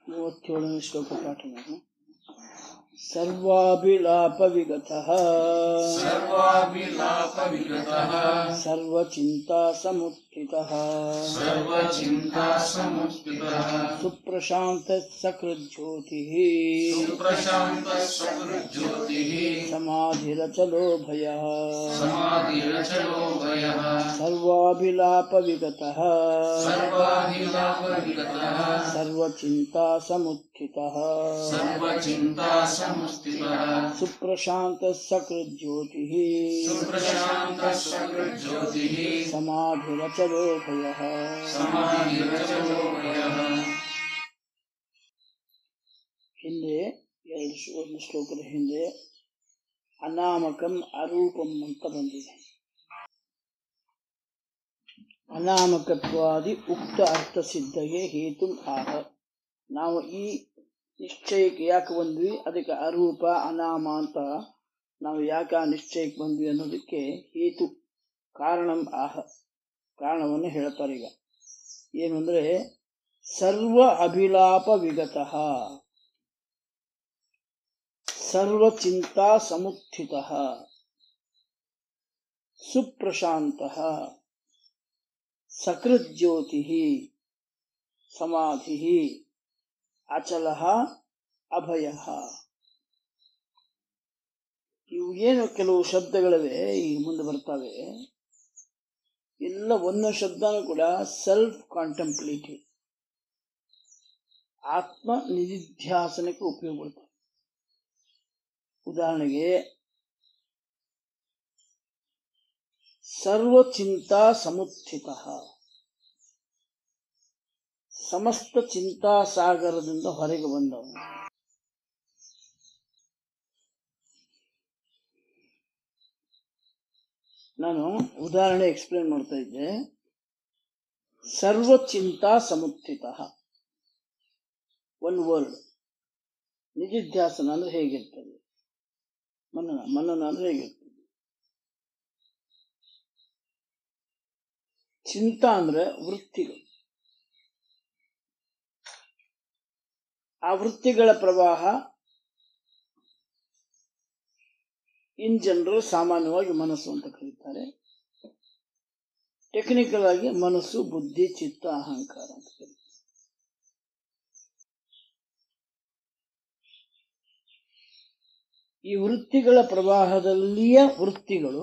ಮೂವತ್ತೇಳನೇ ಶ್ಲೋಕ ಪಾಠ ಮಾಡಿ ಸರ್ವಾಭಿಲಾಪವಿಗತಃ सर्वाभिलापविगतः ಸರ್ವಚಿಂತಾಸಮುತ್ಥಿತಃ सर्वचिन्तासमुत्थितः ಸುಪ್ರಶಾಂತ ಸಕೃಜ್ಯೋತಿಃ सुप्रशान्तः सकृज्योतिः ಸಮಾಧಿರಚಲೋ ಭಯಃ समाधिरचलो भयः ಸರ್ವಾಭಿಲಾಪವಿಗತಃ सर्वाभिलापविगतः ಸರ್ವಚಿಂತಾಸಮುತ್ಥಿತಃ सर्वचिन्तासमुत्थितः ಸುಪ್ರಶಾಂತ ಸಕೃಜ್ಯೋತಿಃ सुप्रशान्तः सकृज्योतिः ಸಮಾಧಿರಚಲೋ ಭಯಃ समाधिरचलो भयः ಹಿಂದೆ ಎರಡು ಶ್ಲೋ- ಒಂದು ಶ್ಲೋಕದ ಹಿಂದೆ ಅನಾಮಕಂ ಅರೂಪಂ ಅಂತ ಬಂದಿದೆ ಅನಾಮಕತ್ವಾದಿ ಉಕ್ತ ಅರ್ಥ ಸಿದ್ಧಗೆ ಹೇತು ಆಹ ನಾವು ಈ ನಿಶ್ಚಯಕ್ಕೆ ಯಾಕೆ ಬಂದ್ವಿ ಅದಕ್ಕೆ ಅರೂಪ ಅನಾಮ ಅಂತ ನಾವು ಯಾಕೆ ಆ ನಿಶ್ಚಯಕ್ಕೆ ಬಂದ್ವಿ ಅನ್ನೋದಕ್ಕೆ ಹೇತು ಕಾರಣಂ ಆಹ ಕಾರಣವನ್ನು ಹೇಳ್ತಾರೆ ಈಗ ಏನು ಅಂದ್ರೆ ಸರ್ವ ಅಭಿಲಾಪ ವಿಗತಃ ಸರ್ವಚಿಂತಾ ಸಮುತ್ಥಿತಃ ಸುಪ್ರಶಾಂತಃ ಸಕೃಜ್ಯೋತಿಃ ಸಮಾಧಿಃ ಅಚಲಃ ಅಭಯಃ ಇವು ಏನು ಕೆಲವು ಶಬ್ದಗಳಿವೆ ಈಗ ಮುಂದೆ ಬರ್ತವೆ ಎಲ್ಲ ಒಂದು ಶಬ್ದನೂ ಕೂಡ ಸೆಲ್ಫ್ ಕಾಂಟೆಂಪ್ಲೇಟಿವ್ ಆತ್ಮ ನಿಧಿಧ್ಯಾಸನಕ್ಕೆ ಉಪಯೋಗ ಬರ್ತವೆ ಉದಾಹರಣೆಗೆ ಸರ್ವಚಿಂತಾ ಸಮುತ್ಥಿತ ಸಮಸ್ತ ಚಿಂತಾ ಸಾಗರದಿಂದ ಹೊರಗೆ ಬಂದವನು ನಾನು ಉದಾಹರಣೆ ಎಕ್ಸ್ಪ್ಲೇನ್ ಮಾಡ್ತಾ ಇದ್ದೆ ಸರ್ವಚಿಂತಾ ಸಮುತ್ಥಿತ ಒನ್ ವರ್ಡ್ ನಿಧಿಧ್ಯಾಸನ ಅಂದ್ರೆ ಹೇಗಿರ್ತದೆ ಮನನ ಮನನ ಅಂದ್ರೆ ಹೇಗಿರ್ತದೆ ಚಿಂತಾ ಅಂದ್ರೆ ವೃತ್ತಿಗಳು ಆ ವೃತ್ತಿಗಳ ಪ್ರವಾಹ ಇನ್ ಜನರಲ್ ಸಾಮಾನ್ಯವಾಗಿ ಮನಸ್ಸು ಅಂತ ಕರೀತಾರೆ ಟೆಕ್ನಿಕಲ್ ಆಗಿ ಮನಸ್ಸು ಬುದ್ಧಿ ಚಿತ್ತ ಅಹಂಕಾರ ಅಂತ ಕರೀತಾರೆ ಈ ವೃತ್ತಿಗಳ ಪ್ರವಾಹದಲ್ಲಿಯ ವೃತ್ತಿಗಳು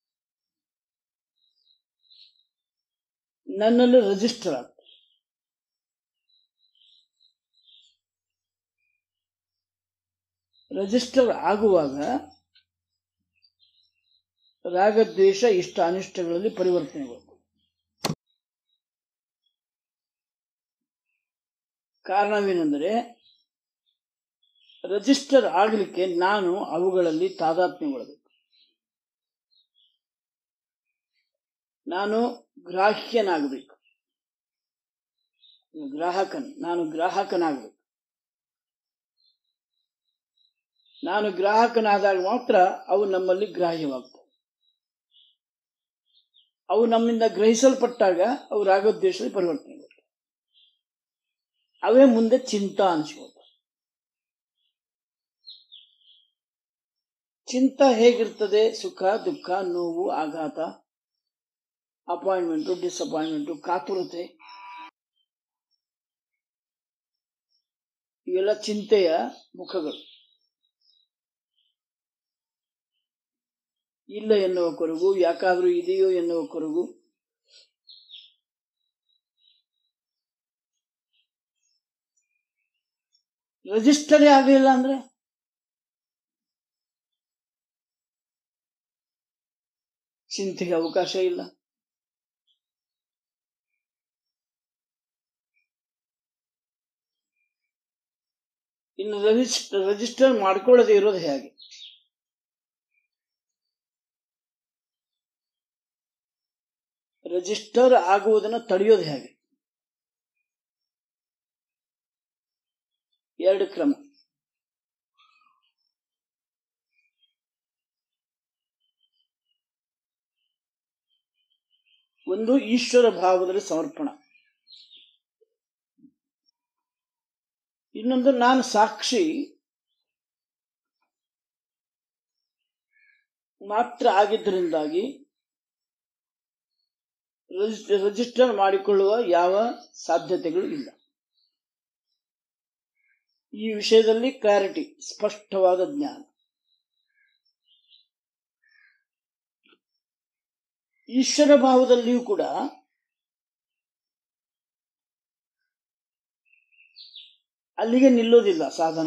ನನ್ನಲ್ಲಿ ರಿಜಿಸ್ಟರ್ ಆಗ್ತವೆ ರಿಜಿಸ್ಟರ್ ಆಗುವಾಗ ರಾಗದ್ವೇಷ ಇಷ್ಟ ಅನಿಷ್ಟಗಳಲ್ಲಿ ಪರಿವರ್ತನೆಗಳು ಕಾರಣವೇನೆಂದರೆ ರಿಜಿಸ್ಟರ್ ಆಗಲಿಕ್ಕೆ ನಾನು ಅವುಗಳಲ್ಲಿ ತಾದಾತ್ಮ್ಯಗೊಳ್ಳಬೇಕು ನಾನು ಗ್ರಾಹ್ಯನಾಗಬೇಕು ಗ್ರಾಹಕನ್ ನಾನು ಗ್ರಾಹಕನಾಗಬೇಕು ನಾನು ಗ್ರಾಹಕನಾದಾಗ ಮಾತ್ರ ಅವು ನಮ್ಮಲ್ಲಿ ಗ್ರಾಹ್ಯವಾಗ್ತವೆ ಅವು ನಮ್ಮಿಂದ ಗ್ರಹಿಸಲ್ಪಟ್ಟಾಗ ಅವು ರಾಗದ್ವೇಷದಲ್ಲಿ ಪರಿವರ್ತನೆ ಅವೇ ಮುಂದೆ ಚಿಂತಾ ಅನಿಸ್ಕೊಳ್ತವೆ ಚಿಂತ ಹೇಗಿರ್ತದೆ ಸುಖ ದುಃಖ ನೋವು ಆಘಾತ ಅಪಾಯಿಂಟ್ಮೆಂಟು ಡಿಸಪಾಯಿಂಟ್ಮೆಂಟು ಕಾತುರತೆ ಇವೆಲ್ಲ ಚಿಂತೆಯ ಮುಖಗಳು ಇಲ್ಲ ಎನ್ನುವ ಕೊರಗು ಯಾಕಾದ್ರೂ ಇದೆಯೋ ಎನ್ನುವ ಕೊರಗು ರಿಜಿಸ್ಟರೇ ಆಗಲಿಲ್ಲ ಅಂದ್ರೆ ಚಿಂತೆಗೆ ಅವಕಾಶ ಇಲ್ಲ ಇನ್ನು ರಿಜಿಸ್ಟರ್ ರಿಜಿಸ್ಟರ್ ಮಾಡ್ಕೊಳ್ಳದೆ ಇರೋದು ಹೇಗೆ ರಿಜಿಸ್ಟರ್ ಆಗುವುದನ್ನು ತಡೆಯೋದು ಹೇಗೆ ಎರಡು ಕ್ರಮ ಒಂದು ಈಶ್ವರ ಭಾವದಲ್ಲಿ ಸಮರ್ಪಣ ಇನ್ನೊಂದು ನಾನು ಸಾಕ್ಷಿ ಮಾತ್ರ ಆಗಿದ್ದರಿಂದಾಗಿ ರಿಜಿಸ್- ರಿಜಿಸ್ಟರ್ ಮಾಡಿಕೊಳ್ಳುವ ಯಾವ ಸಾಧ್ಯತೆಗಳು ಇಲ್ಲ ಈ ವಿಷಯದಲ್ಲಿ ಕ್ಲಾರಿಟಿ ಸ್ಪಷ್ಟವಾದ ಜ್ಞಾನ ಈಶ್ವರ ಭಾವದಲ್ಲಿಯೂ ಕೂಡ ಅಲ್ಲಿಗೆ ನಿಲ್ಲೋದಿಲ್ಲ ಸಾಧನ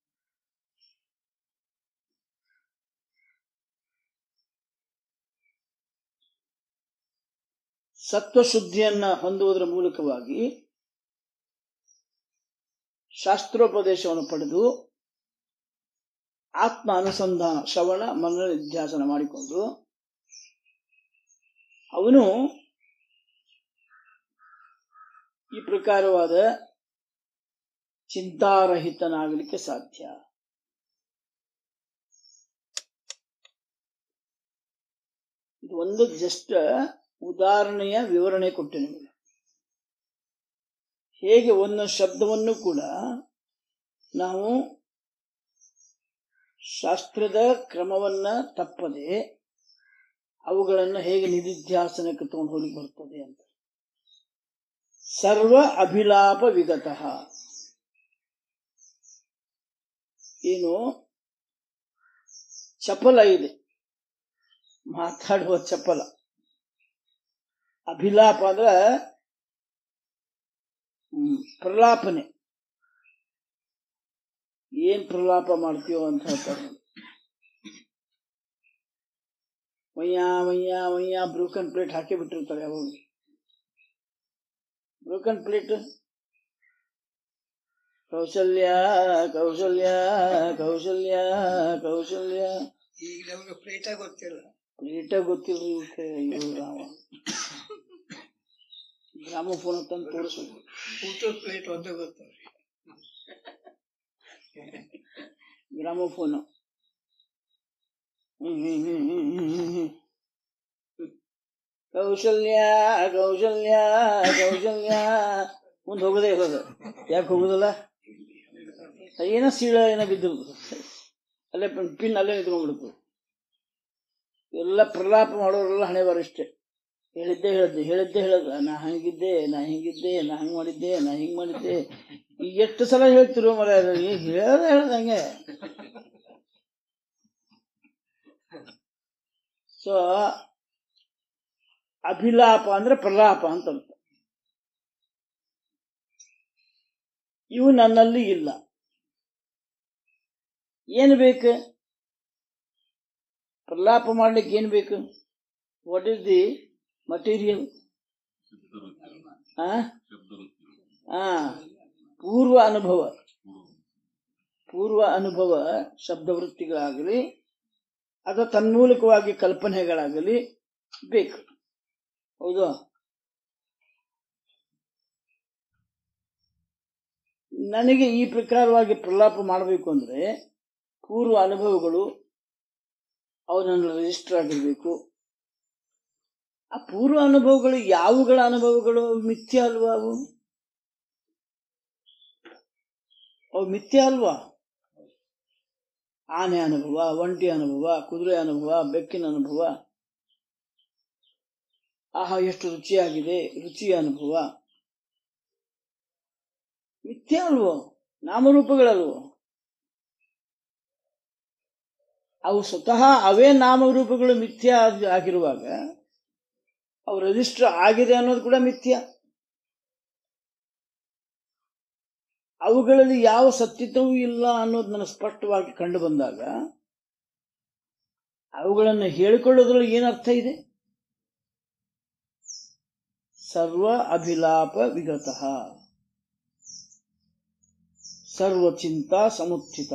ಸತ್ವಶುದ್ಧಿಯನ್ನ ಹೊಂದುವುದರ ಮೂಲಕವಾಗಿ ಶಾಸ್ತ್ರೋಪದೇಶವನ್ನು ಪಡೆದು ಆತ್ಮ ಅನುಸಂಧಾನ ಶ್ರವಣ ಮನನ ನಿಧ್ಯಾಸನ ಮಾಡಿಕೊಂಡು ಅವನು ಈ ಪ್ರಕಾರವಾದ ಚಿಂತಾರಹಿತನಾಗಲಿಕ್ಕೆ ಸಾಧ್ಯ ಇದು ಒಂದು ಜಸ್ಟ್ ಉದಾಹರಣೆಯ ವಿವರಣೆ ಕೊಟ್ಟೆ ನಿಮಗೆ ಹೇಗೆ ಒಂದು ಶಬ್ದವನ್ನು ಕೂಡ ನಾವು ಶಾಸ್ತ್ರದ ಕ್ರಮವನ್ನ ತಪ್ಪದೆ ಅವುಗಳನ್ನು ಹೇಗೆ ನಿಧಿಧ್ಯಾಸನಕ್ಕೆ ತಗೊಂಡು ಹೋಗಿ ಬರ್ತದೆ ಅಂತ ಸರ್ವ ಅಭಿಲಾಪ ವಿಗತಃ ಏನು ಚಪಲ ಇದೆ ಮಾತಾಡುವ ಚಪಲ ಅಭಿಲಾಪ ಅಂದ್ರೆ ಹ್ಮ್, ಪ್ರಲಾಪನೆ ಏನ್ ಪ್ರಲಾಪ ಮಾಡ್ತೀವೋ ಅಂತ ಹೇಳ್ತಾರೆ ಮಯ್ಯ ಮಯ್ಯ ಮಯ್ಯ ಬ್ರೂಕನ್ ಪ್ಲೇಟ್ ಹಾಕಿ ಬಿಟ್ಟಿರ್ತಾರೆ ಯಾವಾಗ ಬ್ರೂಕನ್ ಪ್ಲೇಟ್ ಕೌಶಲ್ಯ ಕೌಶಲ್ಯ ಕೌಶಲ್ಯ ಕೌಶಲ್ಯ ಈಗ ನಮ್ಗೆ ಪ್ಲೇಟ ಗೊತ್ತಿಲ್ಲ ಪ್ಲೇಟ ಗೊತ್ತಿಲ್ರಿ ಇವಕ್ಕೆ ಅಯ್ಯೋ ರಾಮ ಗ್ರಾಮಫೋನ್ ತಂದು ತೋರಿಸ್ಬೇಕು ಊಟದ ಪ್ಲೇಟ್ ಒಂದೇ ಗೊತ್ತವ್ರಿ ಗ್ರಾಮಫೋನ್ ಕೌಶಲ್ಯ ಕೌಶಲ್ಯ ಕೌಶಲ್ಯ ಮುಂದೆ ಹೋಗೋದೇ ಇರೋದು ಯಾಕೆ ಹೋಗುದಲ್ಲ ಏನೋ ಸೀಳ ಏನೋ ಬಿದ್ದಿರೋದು ಅಲ್ಲೇ ಪಿನ್- ಪಿನ್ ಅಲ್ಲೇ ನಿಂತ್ಕೊಂಡ್ಬಿಡ್ತು ಎಲ್ಲ ಪ್ರಲಾಪ ಮಾಡೋರೆಲ್ಲ ಹಣೆ ಬರಷ್ಟೇ ಹೇಳಿದ್ದೆ ಹೇಳಿದ್ದೆ ಹೇಳಿದ್ದೆ ಹೇಳದ ನಾ ಹಂಗಿದ್ದೆ ನಾ ಹಿಂಗಿದ್ದೆ ನಾ ಹಂಗ್ ಮಾಡಿದ್ದೆ ನಾ ಹಿಂಗ್ ಮಾಡಿದ್ದೆ ಈಗ ಎಷ್ಟು ಸಲ ಹೇಳ್ತಿರೋ ಮರ ಹೇಳದ ಹೇಳ್ದಂಗೆ ಸೊ ಅಭಿಲಾಪ ಅಂದ್ರೆ ಪ್ರಲಾಪ ಅಂತ ಅರ್ಥ ಇವು ನನ್ನಲ್ಲಿ ಇಲ್ಲ ಏನು ಬೇಕು ಪ್ರಲಾಪ ಮಾಡ್ಲಿಕ್ಕೆ ಏನ್ ಬೇಕು ವಾಟ್ ಇಸ್ ದಿ ಮಟೀರಿಯಲ್ ಆ ಪೂರ್ವ ಅನುಭವ ಪೂರ್ವ ಅನುಭವ ಶಬ್ದವೃತ್ತಿಗಳಾಗಲಿ ಅಥವಾ ತನ್ಮೂಲಕವಾಗಿ ಕಲ್ಪನೆಗಳಾಗಲಿ ಬೇಕು ಹೌದು ನನಗೆ ಈ ಪ್ರಕಾರವಾಗಿ ಪ್ರಲಾಪ ಮಾಡಬೇಕು ಅಂದ್ರೆ ಪೂರ್ವ ಅನುಭವಗಳು ಅವು ನನ್ನ ರಿಜಿಸ್ಟರ್ ಆಗಿರ್ಬೇಕು ಆ ಪೂರ್ವ ಅನುಭವಗಳು ಯಾವುಗಳ ಅನುಭವಗಳು ಅವು ಮಿಥ್ಯ ಅಲ್ವಾ ಅವು ಅವು ಮಿಥ್ಯ ಅಲ್ವಾ ಆನೆ ಅನುಭವ ಒಂಟಿ ಅನುಭವ ಕುದುರೆ ಅನುಭವ ಬೆಕ್ಕಿನ ಅನುಭವ ಆಹಾ ಎಷ್ಟು ರುಚಿಯಾಗಿದೆ ರುಚಿಯ ಅನುಭವ ಮಿಥ್ಯ ಅಲ್ವೋ ನಾಮರೂಪಗಳಲ್ವೋ ಅವು ಸ್ವತಃ ಅವೇ ನಾಮರೂಪಗಳು ಮಿಥ್ಯ ಆಗಿ- ಆಗಿರುವಾಗ ಅವು ರಿಜಿಸ್ಟರ್ ಆಗಿದೆ ಅನ್ನೋದು ಕೂಡ ಮಿಥ್ಯ ಅವುಗಳಲ್ಲಿ ಯಾವ ಸತ್ಯತವೂ ಇಲ್ಲ ಅನ್ನೋದು ನನಗೆ ಸ್ಪಷ್ಟವಾಗಿ ಕಂಡು ಬಂದಾಗ ಅವುಗಳನ್ನು ಹೇಳಿಕೊಳ್ಳೋದ್ರಲ್ಲಿ ಏನರ್ಥ ಇದೆ ಸರ್ವ ಅಭಿಲಾಪ ವಿಗತಃ ಸರ್ವಚಿಂತ ಸಮುತ್ಥಿತ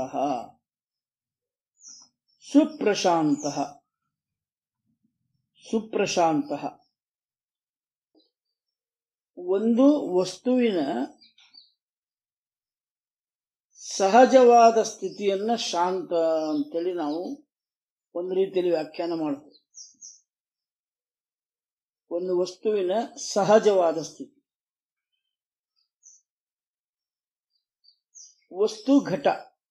ಸುಪ್ರಶಾಂತ ಸುಪ್ರಶಾಂತ ಒಂದು ವಸ್ತುವಿನ ಸಹಜವಾದ ಸ್ಥಿತಿಯನ್ನ ಶಾಂತ ಅಂತೇಳಿ ನಾವು ಒಂದು ರೀತಿಯಲ್ಲಿ ವ್ಯಾಖ್ಯಾನ ಮಾಡಬಹುದು ಒಂದು ವಸ್ತುವಿನ ಸಹಜವಾದ ಸ್ಥಿತಿ ವಸ್ತು ಘಟ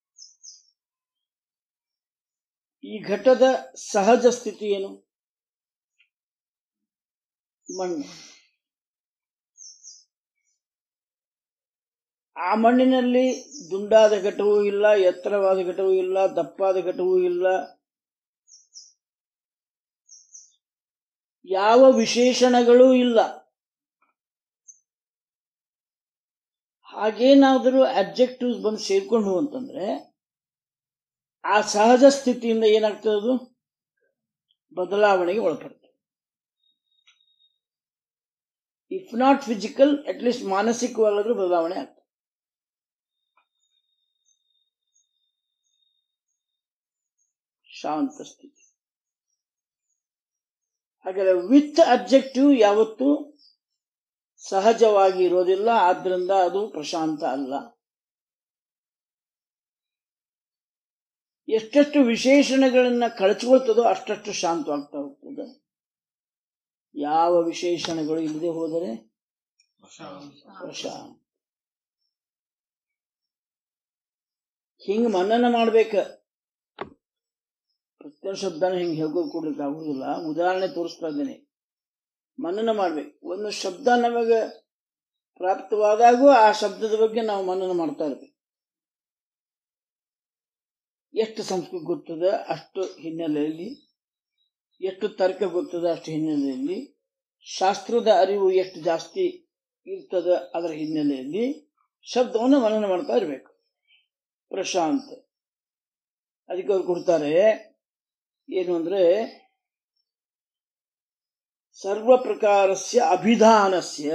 ಈ ಘಟದ ಸಹಜ ಸ್ಥಿತಿ ಏನು ಮಣ್ಣು ಆ ಮಣ್ಣಿನಲ್ಲಿ ದುಂಡಾದ ಘಟವೂ ಇಲ್ಲ ಎತ್ತರವಾದ ಘಟವೂ ಇಲ್ಲ ದಪ್ಪಾದ ಘಟವೂ ಇಲ್ಲ ಯಾವ ವಿಶೇಷಣಗಳೂ ಇಲ್ಲ ಹಾಗೇನಾದರೂ ಅಬ್ಜೆಕ್ಟಿವ್ಸ್ ಬಂದು ಸೇರ್ಕೊಂಡು ಅಂತಂದ್ರೆ ಆ ಸಹಜ ಸ್ಥಿತಿಯಿಂದ ಏನಾಗ್ತದೆ ಅದು ಬದಲಾವಣೆಗೆ ಒಳಪಡ್ತದೆ ಇಫ್ ನಾಟ್ ಫಿಸಿಕಲ್ ಅಟ್ಲೀಸ್ಟ್ ಮಾನಸಿಕವಾಗಾದ್ರೂ ಬದಲಾವಣೆ ಆಗ್ತದೆ ಶಾಂತ ಸ್ಥಿತಿ ಹಾಗಾದ್ರೆ ವಿತ್ ಅಬ್ಜೆಕ್ಟಿವ್ ಯಾವತ್ತೂ ಸಹಜವಾಗಿ ಇರೋದಿಲ್ಲ ಆದ್ರಿಂದ ಅದು ಪ್ರಶಾಂತ ಅಲ್ಲ ಎಷ್ಟೆಷ್ಟು ವಿಶೇಷಣಗಳನ್ನ ಕಳಚ್ಕೊಳ್ತದೋ ಅಷ್ಟಷ್ಟು ಶಾಂತವಾಗ್ತಾ ಹೋಗ್ತದೆ ಯಾವ ವಿಶೇಷಣಗಳು ಇಲ್ಲದೆ ಹೋದರೆ ಪ್ರಶಾಂತ ಹಿಂಗ್ ಮನನ ಮಾಡ್ಬೇಕ ಪ್ರತಿಯೊಂದು ಶಬ್ದನ ಹಿಂಗ್ ಹೇಳ್ಕೊಂಡು ಕೊಡ್ಲಿಕ್ಕೆ ಆಗುದಿಲ್ಲ ಉದಾಹರಣೆ ತೋರಿಸ್ತಾ ಇದ್ದೇನೆ ಮನನ ಮಾಡ್ಬೇಕು ಒಂದು ಶಬ್ದ ನಮಗೆ ಪ್ರಾಪ್ತವಾದಾಗೂ ಆ ಶಬ್ದದ ಬಗ್ಗೆ ನಾವು ಮನನ ಮಾಡ್ತಾ ಇರ್ಬೇಕು ಎಷ್ಟು ಸಂಸ್ಕೃತ ಗೊತ್ತದ ಅಷ್ಟು ಹಿನ್ನೆಲೆಯಲ್ಲಿ ಎಷ್ಟು ತರ್ಕ ಗೊತ್ತದ ಅಷ್ಟು ಹಿನ್ನೆಲೆಯಲ್ಲಿ ಶಾಸ್ತ್ರದ ಅರಿವು ಎಷ್ಟು ಜಾಸ್ತಿ ಇರ್ತದ ಅದರ ಹಿನ್ನೆಲೆಯಲ್ಲಿ ಶಬ್ದವನ್ನು ಮನನ ಮಾಡ್ತಾ ಇರಬೇಕು ಪ್ರಶಾಂತ್ ಅದಕ್ಕೆ ಅವ್ರು ಕೊಡ್ತಾರೆ ಏನು ಅಂದ್ರೆ ಸರ್ವ ಪ್ರಕಾರಸ್ಯ ಅಭಿಧಾನಸ್ಯ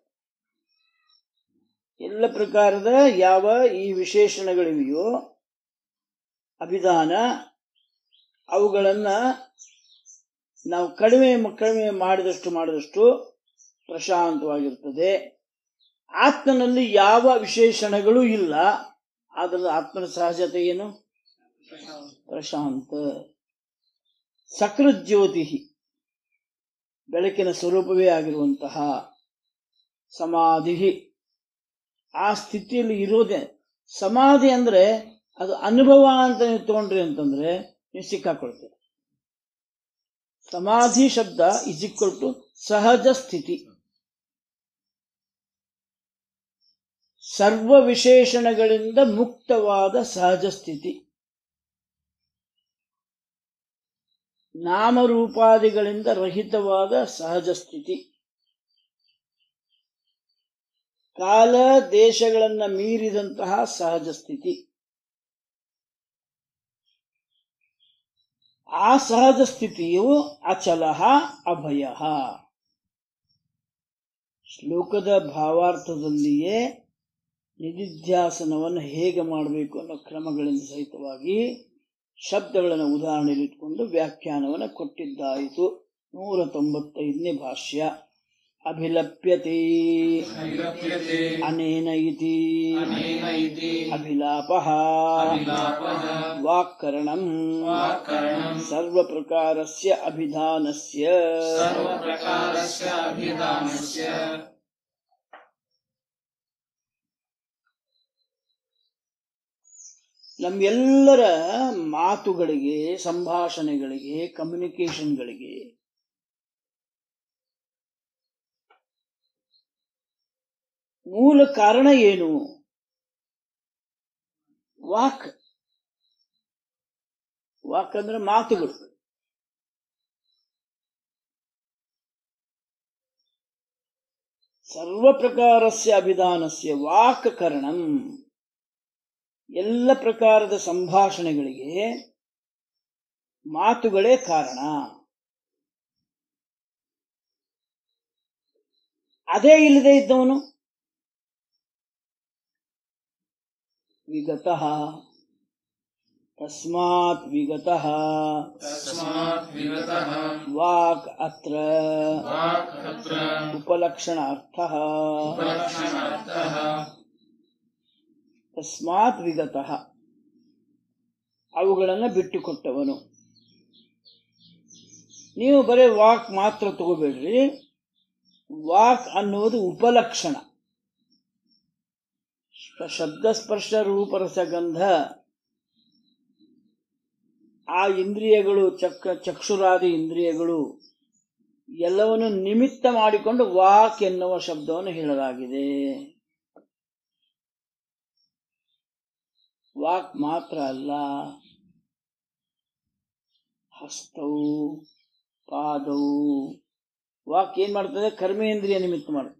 ಎಲ್ಲ ಪ್ರಕಾರದ ಯಾವ ಈ ವಿಶೇಷಣಗಳಿವೆಯೋ ಅಭಿಧಾನ ಅವುಗಳನ್ನ ನಾವು ಕಡಿಮೆ ಕಡಿಮೆ ಮಾಡಿದಷ್ಟು ಮಾಡಿದಷ್ಟು ಪ್ರಶಾಂತವಾಗಿರ್ತದೆ ಆತ್ಮನಲ್ಲಿ ಯಾವ ವಿಶೇಷಣಗಳು ಇಲ್ಲ ಆದ್ರೆ ಆತ್ಮನ ಸಹಜತೆ ಏನು ಪ್ರಶಾಂತ ಸಕೃಜ್ಯೋತಿ ಬೆಳಕಿನ ಸ್ವರೂಪವೇ ಆಗಿರುವಂತಹ ಸಮಾಧಿ ಆ ಸ್ಥಿತಿಯಲ್ಲಿ ಇರೋದೇ ಸಮಾಧಿ ಅಂದ್ರೆ ಅದು ಅನುಭವ ಅಂತ ನೀವು ತಗೊಂಡ್ರಿ ಅಂತಂದ್ರೆ ನೀವು ಸಿಕ್ಕಾಕೊಳ್ತೀರಿ ಸಮಾಧಿ ಶಬ್ದ ಇಸ್ ಈಕ್ವಲ್ ಟು ಸಹಜ ಸ್ಥಿತಿ ಸರ್ವ ವಿಶೇಷಣಗಳಿಂದ ಮುಕ್ತವಾದ ಸಹಜ ಸ್ಥಿತಿ ನಾಮರೂಪಾದಿಗಳಿಂದ ರಹಿತವಾದ ಸಹಜ ಸ್ಥಿತಿ ಕಾಲ ದೇಶಗಳನ್ನ ಮೀರಿದಂತಹ ಸಹಜ ಸ್ಥಿತಿ ಆ ಸಹಜ ಸ್ಥಿತಿಯು ಅಚಲ ಅಭಯ ಶ್ಲೋಕದ ಭಾವಾರ್ಥದಲ್ಲಿಯೇ ನಿಧಿಧ್ಯಾಸನವನ್ನು ಹೇಗೆ ಮಾಡಬೇಕು ಅನ್ನೋ ಕ್ರಮಗಳಿಂದ ಸಹಿತವಾಗಿ ಶಬ್ದಗಳನ್ನು ಉದಾಹರಣೆಯಲ್ಲಿ ಇಟ್ಕೊಂಡು ವ್ಯಾಖ್ಯಾನವನ್ನು ಕೊಟ್ಟಿದ್ದಾಯಿತು ನೂರ ತೊಂಬತ್ತೈದನೇ ಭಾಷ್ಯ ಅಭಿಲಪ್ಯತೆ ಅಭಿಲಪ್ಯತೆ ಅನೇನ ಇತಿ ಅನೇನ ಇತಿ ಅಭಿಲಾಪ ಅಭಿಲಾಪಃ ವಾಕ್ಕರಣಂ ವಾಕ್ಕರಣಂ ಸರ್ವಪ್ರಕಾರಸ್ಯ ಅಭಿಧಾನಸ್ಯ ಸರ್ವಪ್ರಕಾರಸ್ಯ ಅಭಿಧಾನಸ್ಯ ನಮ್ಮೆಲ್ಲರ ಮಾತುಗಳಿಗೆ ಸಂಭಾಷಣೆಗಳಿಗೆ ಕಮ್ಯುನಿಕೇಶನ್ಗಳಿಗೆ ಮೂಲ ಕಾರಣ ಏನು ವಾಕ್ ವಾಕ್ ಅಂದ್ರೆ ಮಾತುಗಳು ಸರ್ವ ಪ್ರಕಾರಸ್ಯ ಅಭಿಧಾನಸ್ಯ ವಾಕ್ ಕರಣಂ ಎಲ್ಲ ಪ್ರಕಾರದ ಸಂಭಾಷಣೆಗಳಿಗೆ ಮಾತುಗಳೇ ಕಾರಣ ಅದೇ ಇಲ್ಲದೆ ಇದ್ದವನು ವಿಗತಃ ತಸ್ಮಾತ್ ವಿಗತಃ ತಸ್ಮಾತ್ ವಿಗತಃ ವಾಕ್ ಅತ್ರ ವಾಕ್ ಅತ್ರ ಉಪಲಕ್ಷಣಾರ್ಥಃ ಉಪಲಕ್ಷಣಾರ್ಥಃ ತಸ್ಮಾತ್ ವಿಗತಃ ಅವುಗಳನ್ನು ಬಿಟ್ಟುಕೊಟ್ಟವನು ನೀವು ಬರೀ ವಾಕ್ ಮಾತ್ರ ತಗೋಬೇಡ್ರಿ ವಾಕ್ ಅನ್ನುವುದು ಉಪಲಕ್ಷಣ ಶಬ್ದಸ್ಪರ್ಶ ರೂಪರಸಗಂಧ ಆ ಇಂದ್ರಿಯಗಳು ಚಕ್ ಚಕ್ಷುರಾದಿ ಇಂದ್ರಿಯಗಳು ಎಲ್ಲವನ್ನು ನಿಮಿತ್ತ ಮಾಡಿಕೊಂಡು ವಾಕ್ ಎನ್ನುವ ಶಬ್ದವನ್ನು ಹೇಳಲಾಗಿದೆ ವಾಕ್ ಮಾತ್ರ ಅಲ್ಲ ಹಸ್ತವು ಪಾದವು ವಾಕ್ ಏನ್ ಮಾಡ್ತದೆ ಕರ್ಮೇಂದ್ರಿಯ ನಿಮಿತ್ತ ಮಾಡುತ್ತೆ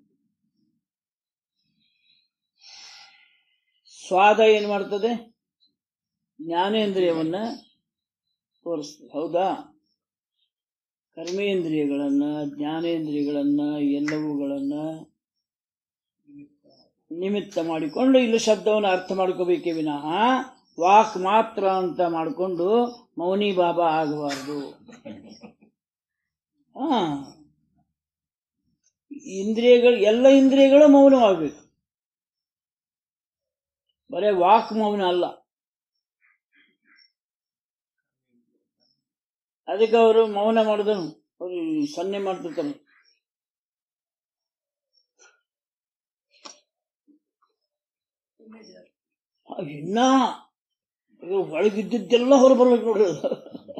ಸ್ವಾದ ಏನ್ ಮಾಡ್ತದೆ ಜ್ಞಾನೇಂದ್ರಿಯವನ್ನ ತೋರಿಸ್ತದೆ ಹೌದಾ ಕರ್ಮೇಂದ್ರಿಯಗಳನ್ನ ಜ್ಞಾನೇಂದ್ರಿಯಗಳನ್ನ ಎಲ್ಲವುಗಳನ್ನ ನಿಮಿತ್ತ ಮಾಡಿಕೊಂಡು ಇಲ್ಲಿ ಶಬ್ದವನ್ನು ಅರ್ಥ ಮಾಡ್ಕೋಬೇಕೇ ವಿನಃ ವಾಕ್ ಮಾತ್ರ ಅಂತ ಮಾಡಿಕೊಂಡು ಮೌನಿ ಬಾಬಾ ಆಗಬಾರ್ದು ಹಾ ಇಂದ್ರಿಯಗಳು ಎಲ್ಲ ಇಂದ್ರಿಯಗಳು ಮೌನವಾಗಬೇಕು ಬರೇ ವಾಕ್ ಮೌನ ಅಲ್ಲ ಅದಕ್ಕೆ ಅವರು ಮೌನ ಮಾಡಿದನು ಅವರು ಸನ್ನೆ ಮಾಡ್ತಿರ್ತಾರೆ ಆ, ಇನ್ನ ಇವ್ರು ಒಳಗಿದ್ದದ್ದೆಲ್ಲ ಹೊರ ಬರ್ಬೇಕು ನೋಡ್ರಿ ಅದು.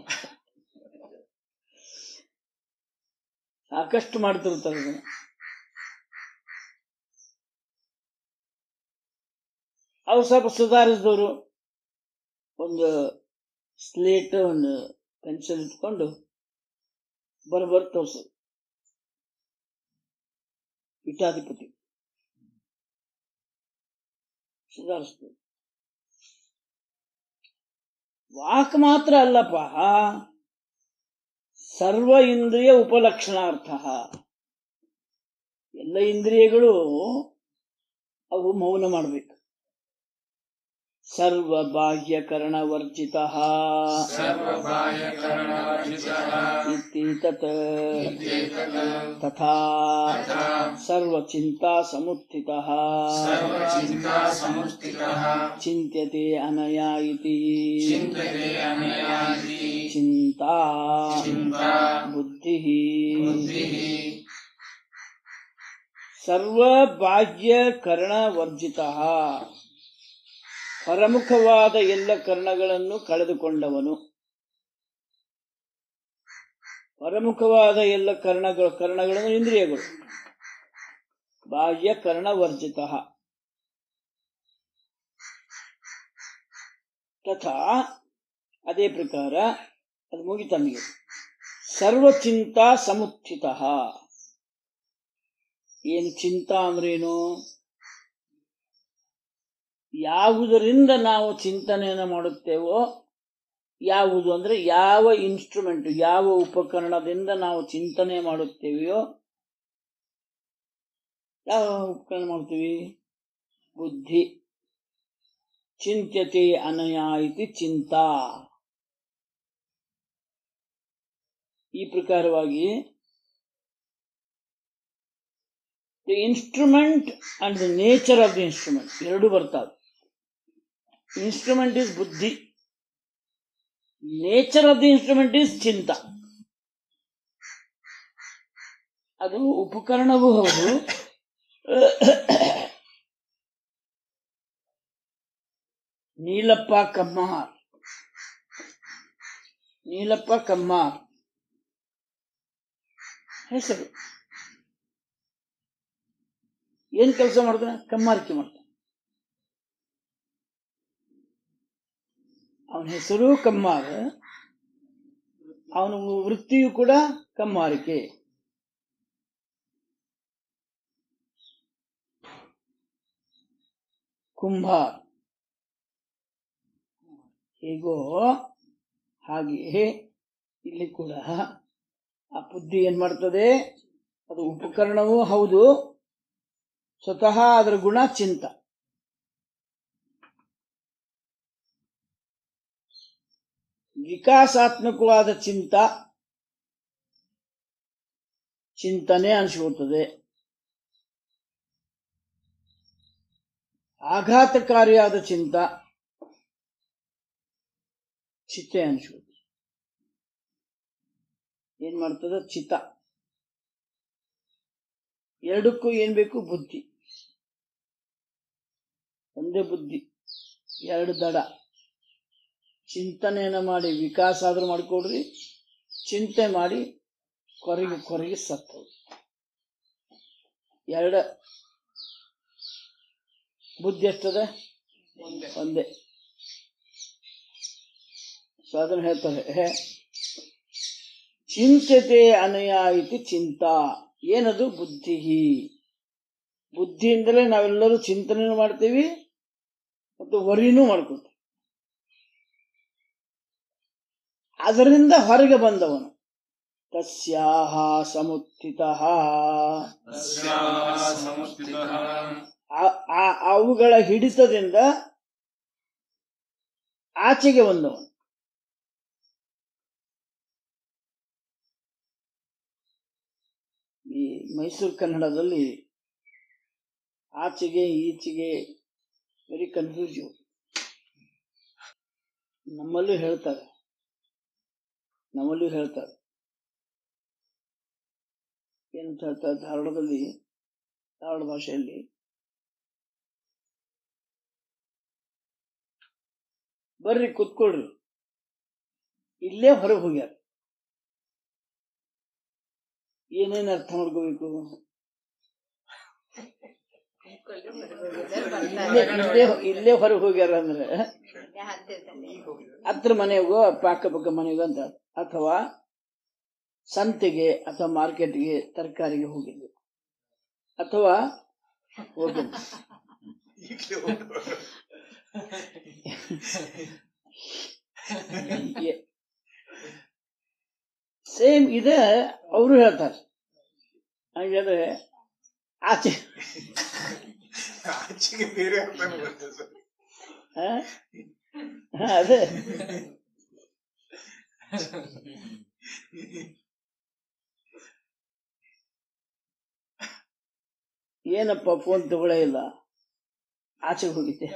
ಸಾಕಷ್ಟು ಮಾಡ್ತಿರ್ತಾರೆ ಇದನ್ನ ಅವ್ರು ಸ್ವಲ್ಪ ಸುಧಾರಿಸಿದವರು ಒಂದು ಸ್ಲೇಟ್ ಒಂದು ಪೆನ್ಸಿಲ್ ಇಟ್ಕೊಂಡು ಬರಬರ್ ತೋರ್ಸು ಪೀಠಾಧಿಪತಿ ಸುಧಾರಿಸ್ತು ವಾಕ್ ಮಾತ್ರ ಅಲ್ಲಪ್ಪ ಸರ್ವ ಇಂದ್ರಿಯ ಉಪಲಕ್ಷಣಾರ್ಥ ಎಲ್ಲ ಇಂದ್ರಿಯಗಳು ಅವು ಮೌನ ಮಾಡಬೇಕು ಸರ್ವ ಬಾಹ್ಯಕರಣ ವರ್ಜಿತ सर्वबाह्यकरणवर्जितः ಇತ್ತೀತತ್ इत्येतत् ತಥಾ तथा ಸರ್ವಚಿಂತಾ ಸಮುತ್ಥಿತಃ सर्वचिन्तासमुत्थितः ಚಿಂತ್ಯತೆ ಅನಯಾ ಇತಿ चिन्तते अनया इति ಚಿಂತಾ चिन्ता ಬುದ್ಧಿ बुद्धिः ಸರ್ವ ಬಾಹ್ಯ ಕರ್ಣ ವರ್ಜಿತ ಹೊರಮುಖವಾದ ಎಲ್ಲ ಕರ್ಣಗಳನ್ನು ಕಳೆದುಕೊಂಡವನು ಹೊರಮುಖವಾದ ಎಲ್ಲ ಕರ್ಣಗಳು ಕರ್ಣಗಳನ್ನು ಇಂದ್ರಿಯಗಳು ಬಾಹ್ಯ ಕರ್ಣ ವರ್ಜಿತ ತಥಾ ಅದೇ ಪ್ರಕಾರ ಅದು ಮುಗಿತನಿಗೆ ಸರ್ವಚಿಂತಾ ಸಮುತ್ಥಿತ ಏನು ಚಿಂತಾ ಅಂದ್ರೇನು ಯಾವುದರಿಂದ ನಾವು ಚಿಂತನೆಯನ್ನು ಮಾಡುತ್ತೇವೋ ಯಾವುದು ಅಂದ್ರೆ ಯಾವ ಇನ್ಸ್ಟ್ರೂಮೆಂಟ್ ಯಾವ ಉಪಕರಣದಿಂದ ನಾವು ಚಿಂತನೆ ಮಾಡುತ್ತೇವೆಯೋ ಯಾವ ಉಪಕರಣ ಮಾಡ್ತೀವಿ ಬುದ್ಧಿ ಚಿಂತ್ಯತೆ ಅನಯ ಇತಿ ಚಿಂತಾ ಈ ಪ್ರಕಾರವಾಗಿ the instrument and the nature of the instrument ಎರಡು ಬರ್ತಾವೆ ಇನ್ಸ್ಟ್ರೂಮೆಂಟ್ ಇಸ್ ಬುದ್ಧಿ nature of the instrument is ಚಿಂತ ಅದು ಉಪಕರಣವೂ ಹೌದು ನೀಲಪ್ಪ ಕಮ್ಮಾರ್ ನೀಲಪ್ಪ ಕಮ್ಮಾರ್ ಹೆಸರು ಏನ್ ಕೆಲಸ ಮಾಡ್ತಾನೆ ಕಮ್ಮಾರಿಕೆ ಮಾಡ್ತಾನೆ ಅವನ ಹೆಸರು ಕಮ್ಮಾರ ಅವನ ವೃತ್ತಿಯು ಕೂಡ ಕಮ್ಮಾರಿಕೆ ಕುಂಭಾರ್ ಹೇಗೋ ಹಾಗೆ ಇಲ್ಲಿ ಕೂಡ ಆ ಬುದ್ಧಿ ಏನ್ ಮಾಡ್ತದೆ ಅದು ಉಪಕರಣವೂ ಹೌದು ಸ್ವತಃ ಅದರ ಗುಣ ಚಿಂತ ವಿಕಾಸಾತ್ಮಕವಾದ ಚಿಂತ ಚಿಂತನೆ ಅನಿಸ್ಕೊಳ್ತದೆ ಆಘಾತಕಾರಿಯಾದ ಚಿಂತ ಚಿತೆ ಅನಿಸ್ಕೊಳ್ತದೆ ಏನ್ ಮಾಡ್ತದ ಚಿತ್ತ ಎರಡಕ್ಕೂ ಏನ್ ಬೇಕು ಬುದ್ಧಿ ಒಂದೇ ಬುದ್ಧಿ ಎರಡು ದಡ ಚಿಂತನೆಯನ್ನು ಮಾಡಿ ವಿಕಾಸ ಆದ್ರೂ ಮಾಡ್ಕೊಡ್ರಿ ಚಿಂತೆ ಮಾಡಿ ಕೊರಗಿ ಕೊರಗಿ ಸತ್ತು ಎರಡ ಬುದ್ಧಿ ಎಷ್ಟದ ಒಂದೇ ಸೊ ಅದನ್ನು ಹೇಳ್ತಾರೆ ಹೇ ಚಿಂತತೆ ಅನಯ ಇತಿ ಚಿಂತಾ ಏನದು ಬುದ್ಧಿ ಬುದ್ಧಿಯಿಂದಲೇ ನಾವೆಲ್ಲರೂ ಚಿಂತನೆ ಮಾಡ್ತೀವಿ ಮತ್ತು ವರಿನೂ ಮಾಡ್ಕೊತೀವಿ ಅದರಿಂದ ಹೊರಗೆ ಬಂದವನು ತಸ್ಯಾಹ ಸಮುತ್ಥಿತ ತಸ್ಯಾಹ ಸಮುಸ್ಥಿತಃ ಅವುಗಳ ಹಿಡಿತದಿಂದ ಆಚೆಗೆ ಬಂದವನು ಈ ಮೈಸೂರು ಕನ್ನಡದಲ್ಲಿ ಆಚೆಗೆ ಈಚೆಗೆ ವೆರಿ ಕನ್ಫ್ಯೂಸಿವ್ ನಮ್ಮಲ್ಲೂ ಹೇಳ್ತಾರೆ ನಮ್ಮಲ್ಲೂ ಹೇಳ್ತಾರೆ ಏನಂತ ಹೇಳ್ತಾರೆ ಧಾರವಾಡದಲ್ಲಿ ಧಾರವಾಡ ಭಾಷೆಯಲ್ಲಿ ಬರ್ರಿ ಕುತ್ಕೊಳ್ರಿ ಇಲ್ಲೇ ಹೊರಗೆ ಹೋಗ್ಯಾರ ಏನೇನ್ ಅರ್ಥ ಮಾಡ್ಕೋಬೇಕು ಇಲ್ಲೇ ಇಲ್ಲೇ ಇಲ್ಲೇ ಹೊರಗೆ ಹೋಗ್ಯಾರ ಅಂದ್ರೆ ಹತ್ರ ಮನೆಗೋ ಪಕ್ಕ ಪಕ್ಕ ಮನೆಗೋ ಅಂತ ಅಥವಾ ಸಂತೆಗೆ ಅಥವಾ ಮಾರ್ಕೆಟ್ಗೆ ತರಕಾರಿಗೆ ಹೋಗಿದ್ವಿ ಅಥವಾ ಹೋಗಿ ಸೇಮ್ ಇದೆ ಅವರು ಹೇಳ್ತಾರೆ ಹಾಗಾದ್ರೆ ಆಚೆ ಆಚೆಗೆ ಬೇರೆ ಅರ್ಥನೂ ಬರ್ತದೆ ಸರ್ ಹ? ಹ, ಅದೇ ಏನಪ್ಪ ಫೋನ್ ತಗೊಳ್ಳೇ ಇಲ್ಲ ಆಚೆಗೆ ಹೋಗಿದ್ದೆ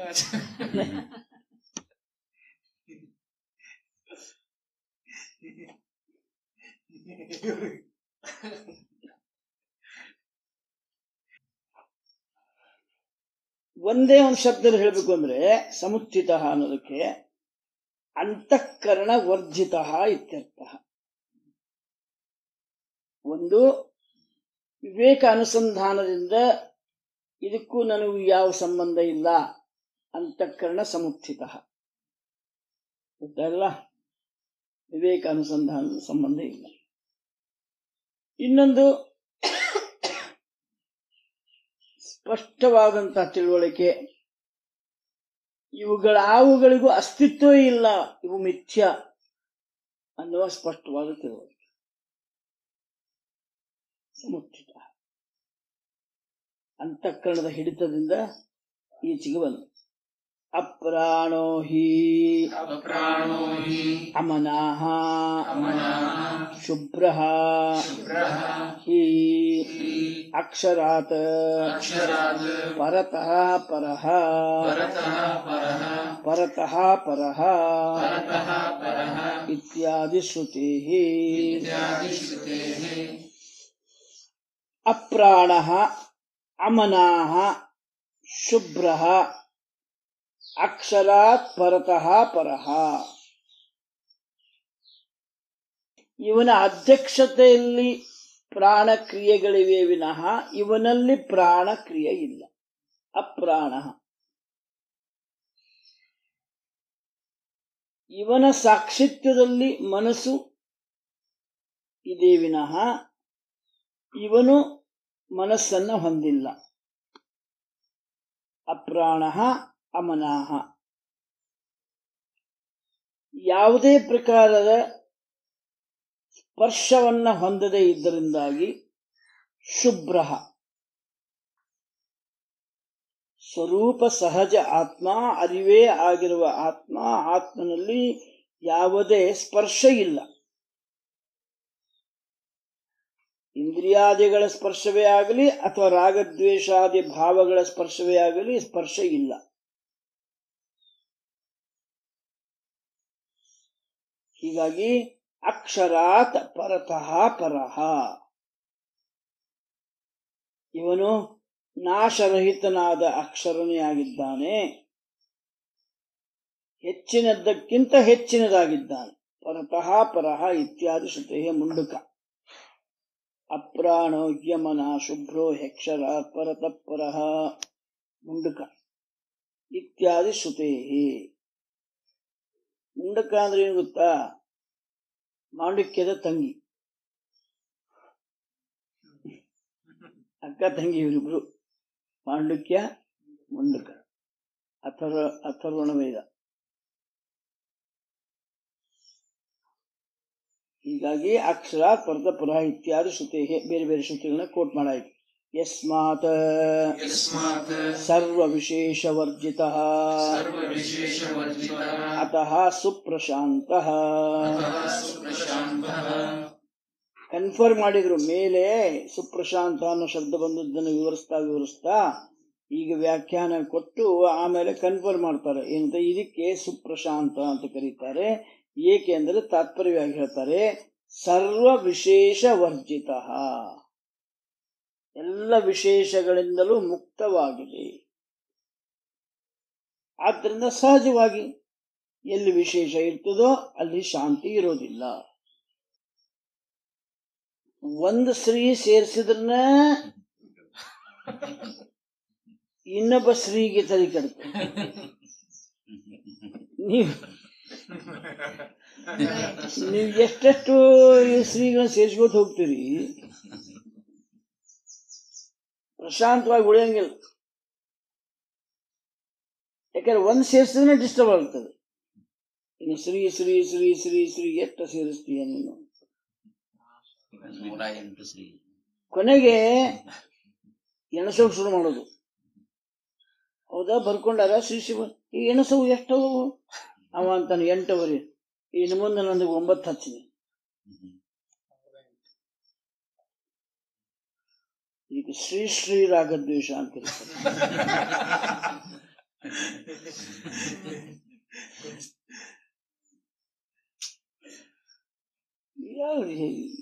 ಒಂದೇ ಒಂದು ಶಬ್ದದಲ್ಲಿ ಹೇಳಬೇಕು ಅಂದ್ರೆ ಸಮುತ್ಥಿತ ಅನ್ನೋದಕ್ಕೆ ಅಂತಃಕರಣ ವರ್ಜಿತ ಇತ್ಯರ್ಥ ಒಂದು ವಿವೇಕ ಅನುಸಂಧಾನದಿಂದ ಇದಕ್ಕೂ ನನಗೂ ಯಾವ ಸಂಬಂಧ ಇಲ್ಲ ಅಂತಃಕರಣ ಸಮುತ್ಥಿತ ಗೊತ್ತಾಗಲ್ಲ ವಿವೇಕ ಅನುಸಂಧಾನದ ಸಂಬಂಧ ಇಲ್ಲ ಇನ್ನೊಂದು ಸ್ಪಷ್ಟವಾದಂತಹ ತಿಳುವಳಿಕೆ ಇವುಗಳ ಅವುಗಳಿಗೂ ಅಸ್ತಿತ್ವ ಇಲ್ಲ ಇವು ಮಿಥ್ಯ ಅನ್ನುವ ಸ್ಪಷ್ಟವಾದ ತಿಳುವಳಿಕೆ ಸಮುಚಿತ ಅಂತಃಕರಣದ ಹಿಡಿತದಿಂದ ಈಚೆಗೆ ಬಂದು ಅಪ್ರಾಣೋ ಹಿ ಅಪ್ರಾಣೋ ಹಿ ಅಮನಾಹ ಅಮನಃ ಶುಭ್ರಃ ಶುಭ್ರಃ ಹಿ ಹಿ ಅಕ್ಷರಾತ್ ಅಕ್ಷರಾತ್ ಪರತಃ ಪರಃ ಪರತಃ ಪರಃ ಪರತಃ ಪರಃ ಪರತಃ ಪರಃ ಇತ್ಯಾದಿ ಶ್ರುತಿ ಇತ್ಯಾದಿ ಶ್ರುತೇಃ ಅಪ್ರಾಣ ಅಮನಾಹ ಶುಭ್ರ ಅಕ್ಷರಾತ್ ಪರತಃ ಪರಃ ಇವನ ಅಧ್ಯಕ್ಷತೆಯಲ್ಲಿ ಪ್ರಾಣ ಕ್ರಿಯೆಗಳಿವೆ ವಿನಃ ಇವನಲ್ಲಿ ಪ್ರಾಣ ಕ್ರಿಯೆ ಇಲ್ಲ ಅಪ್ರಾಣ ಇವನ ಸಾಕ್ಷಿತ್ಯದಲ್ಲಿ ಮನಸ್ಸು ಇದೆ ವಿನಃ ಇವನು ಮನಸ್ಸನ್ನ ಹೊಂದಿಲ್ಲ ಅಪ್ರಾಣ ಅಮನಾಹ ಯಾವುದೇ ಪ್ರಕಾರದ ಸ್ಪರ್ಶವನ್ನ ಹೊಂದದೇ ಇದ್ದರಿಂದಾಗಿ ಶುಭ್ರ ಸ್ವರೂಪ ಸಹಜ ಆತ್ಮ ಅರಿವೇ ಆಗಿರುವ ಆತ್ಮ ಆತ್ಮನಲ್ಲಿ ಯಾವುದೇ ಸ್ಪರ್ಶ ಇಲ್ಲ ಇಂದ್ರಿಯಾದಿಗಳ ಸ್ಪರ್ಶವೇ ಆಗಲಿ ಅಥವಾ ರಾಗದ್ವೇಷಾದಿ ಭಾವಗಳ ಸ್ಪರ್ಶವೇ ಆಗಲಿ ಸ್ಪರ್ಶ ಇಲ್ಲ ಹೀಗಾಗಿ ಅಕ್ಷರಾತ್ ಪರತಃ ಪರಹ ಇವನು ನಾಶರಹಿತನಾದ ಅಕ್ಷರನೇ ಆಗಿದ್ದಾನೆ ಹೆಚ್ಚಿನದ್ದಕ್ಕಿಂತ ಹೆಚ್ಚಿನದಾಗಿದ್ದಾನೆ ಪರತಃ ಪರಹ ಇತ್ಯಾದಿ ಶ್ರುತೆಯ ಮುಂಡುಕ ಅಪ್ರಾಣೋ ಯಮನ ಶುಭ್ರೋ ಹೆಕ್ಷರ ಪರತಃ ಪರಹ ಮುಂಡುಕ ಇತ್ಯಾದಿ ಶ್ರುತೇ ಮುಂಡಕ ಅಂದ್ರೆ ಏನು ಗೊತ್ತಾ ಮಾಂಡಿಕ್ಯದ ತಂಗಿ ಅಕ್ಕ ತಂಗಿ ಇವರಿಬ್ರು ಮಾಂಡುಕ್ಯ ಮುಂಡಕ ಅಥರ್ವ ಅಥರ್ವಣ ವೇದ ಹೀಗಾಗಿ ಅಕ್ಷರ ಪರದ ಪುರ ಇತ್ಯಾದಿ ಶ್ರುತಿ ಬೇರೆ ಬೇರೆ ಶ್ರುತಿಗಳನ್ನ ಕೋಟ್ ಮಾಡಾಯ್ತು ಯಸ್ಮಾತ್ ಯಸ್ಮಾತ್ ಸರ್ವ ವಿಶೇಷ ವರ್ಜಿತ ಸರ್ವವಿಶೇಷವರ್ಜಿತಃ ಅತಃ ಸುಪ್ರಶಾಂತ ಅತಃ ಸುಪ್ರಶಾಂತಃ ಕನ್ಫರ್ಮ್ ಮಾಡಿದ್ರು ಮೇಲೆ ಸುಪ್ರಶಾಂತ ಅನ್ನೋ ಶಬ್ದ ಬಂದದ್ದನ್ನು ವಿವರಿಸ್ತಾ ವಿವರಿಸ್ತಾ ಈಗ ವ್ಯಾಖ್ಯಾನ ಕೊಟ್ಟು ಆಮೇಲೆ ಕನ್ಫರ್ಮ್ ಮಾಡ್ತಾರೆ ಏನಂತ ಇದಕ್ಕೆ ಸುಪ್ರಶಾಂತ ಅಂತ ಕರೀತಾರೆ ಏಕೆ ಅಂದರೆ ತಾತ್ಪರ್ಯವಾಗಿ ಹೇಳ್ತಾರೆ ಸರ್ವ ವಿಶೇಷ ವರ್ಜಿತ ಎಲ್ಲ ವಿಶೇಷಗಳಿಂದಲೂ ಮುಕ್ತವಾಗಿದೆ ಆದ್ದರಿಂದ ಸಹಜವಾಗಿ ಎಲ್ಲಿ ವಿಶೇಷ ಇರ್ತದೋ ಅಲ್ಲಿ ಶಾಂತಿ ಇರೋದಿಲ್ಲ ಒಂದು ಸ್ತ್ರೀ ಸೇರಿಸಿದ್ರನ ಇನ್ನೊಬ್ಬ ಸ್ತ್ರೀಗೆ ತಲೆ ಕೆಡುತ್ತೆ ನೀವು ನೀವು ಎಷ್ಟೆಷ್ಟು ಈ ಸ್ತ್ರೀಗಳನ್ನ ಸೇರಿಸ್ಕೊತ ಹೋಗ್ತೀರಿ ಪ್ರಶಾಂತವಾಗಿ ಉಳಿಯಂಗಿಲ್ಲ ಯಾಕಂದ್ರೆ ಒಂದ್ ಸೇರಿಸಿದ್ರೆ ಡಿಸ್ಟರ್ಬ್ ಆಗ್ತದೆ ಇನ್ನು ಶ್ರೀ ಶ್ರೀ ಶ್ರೀ ಶ್ರೀ ಶ್ರೀ ಎಷ್ಟು ಸೇರಿಸ್ತೀಯ ನೀನು ನೂರ ಎಂಟು ಶ್ರೀ ಕೊನೆಗೆ ಎಣಸೋಕ್ ಶುರು ಮಾಡೋದು ಹೌದಾ ಬರ್ಕೊಂಡಾರ ಶ್ರೀ ಶಿವ ಈ ಎಣಸವು ಎಷ್ಟವು ಅವ ಅಂತಾನೆ ಎಂಟವರಿ ಇನ್ನು ಮುಂದೆ ನನಗೆ ಒಂಬತ್ತು ಹಚ್ಚಿನಿ ಈಗ ಶ್ರೀ ಶ್ರೀ ರಾಗದ್ವೇಷ ಅಂತ ಕರೀತಾರೆ ಯಾವ್ರಿ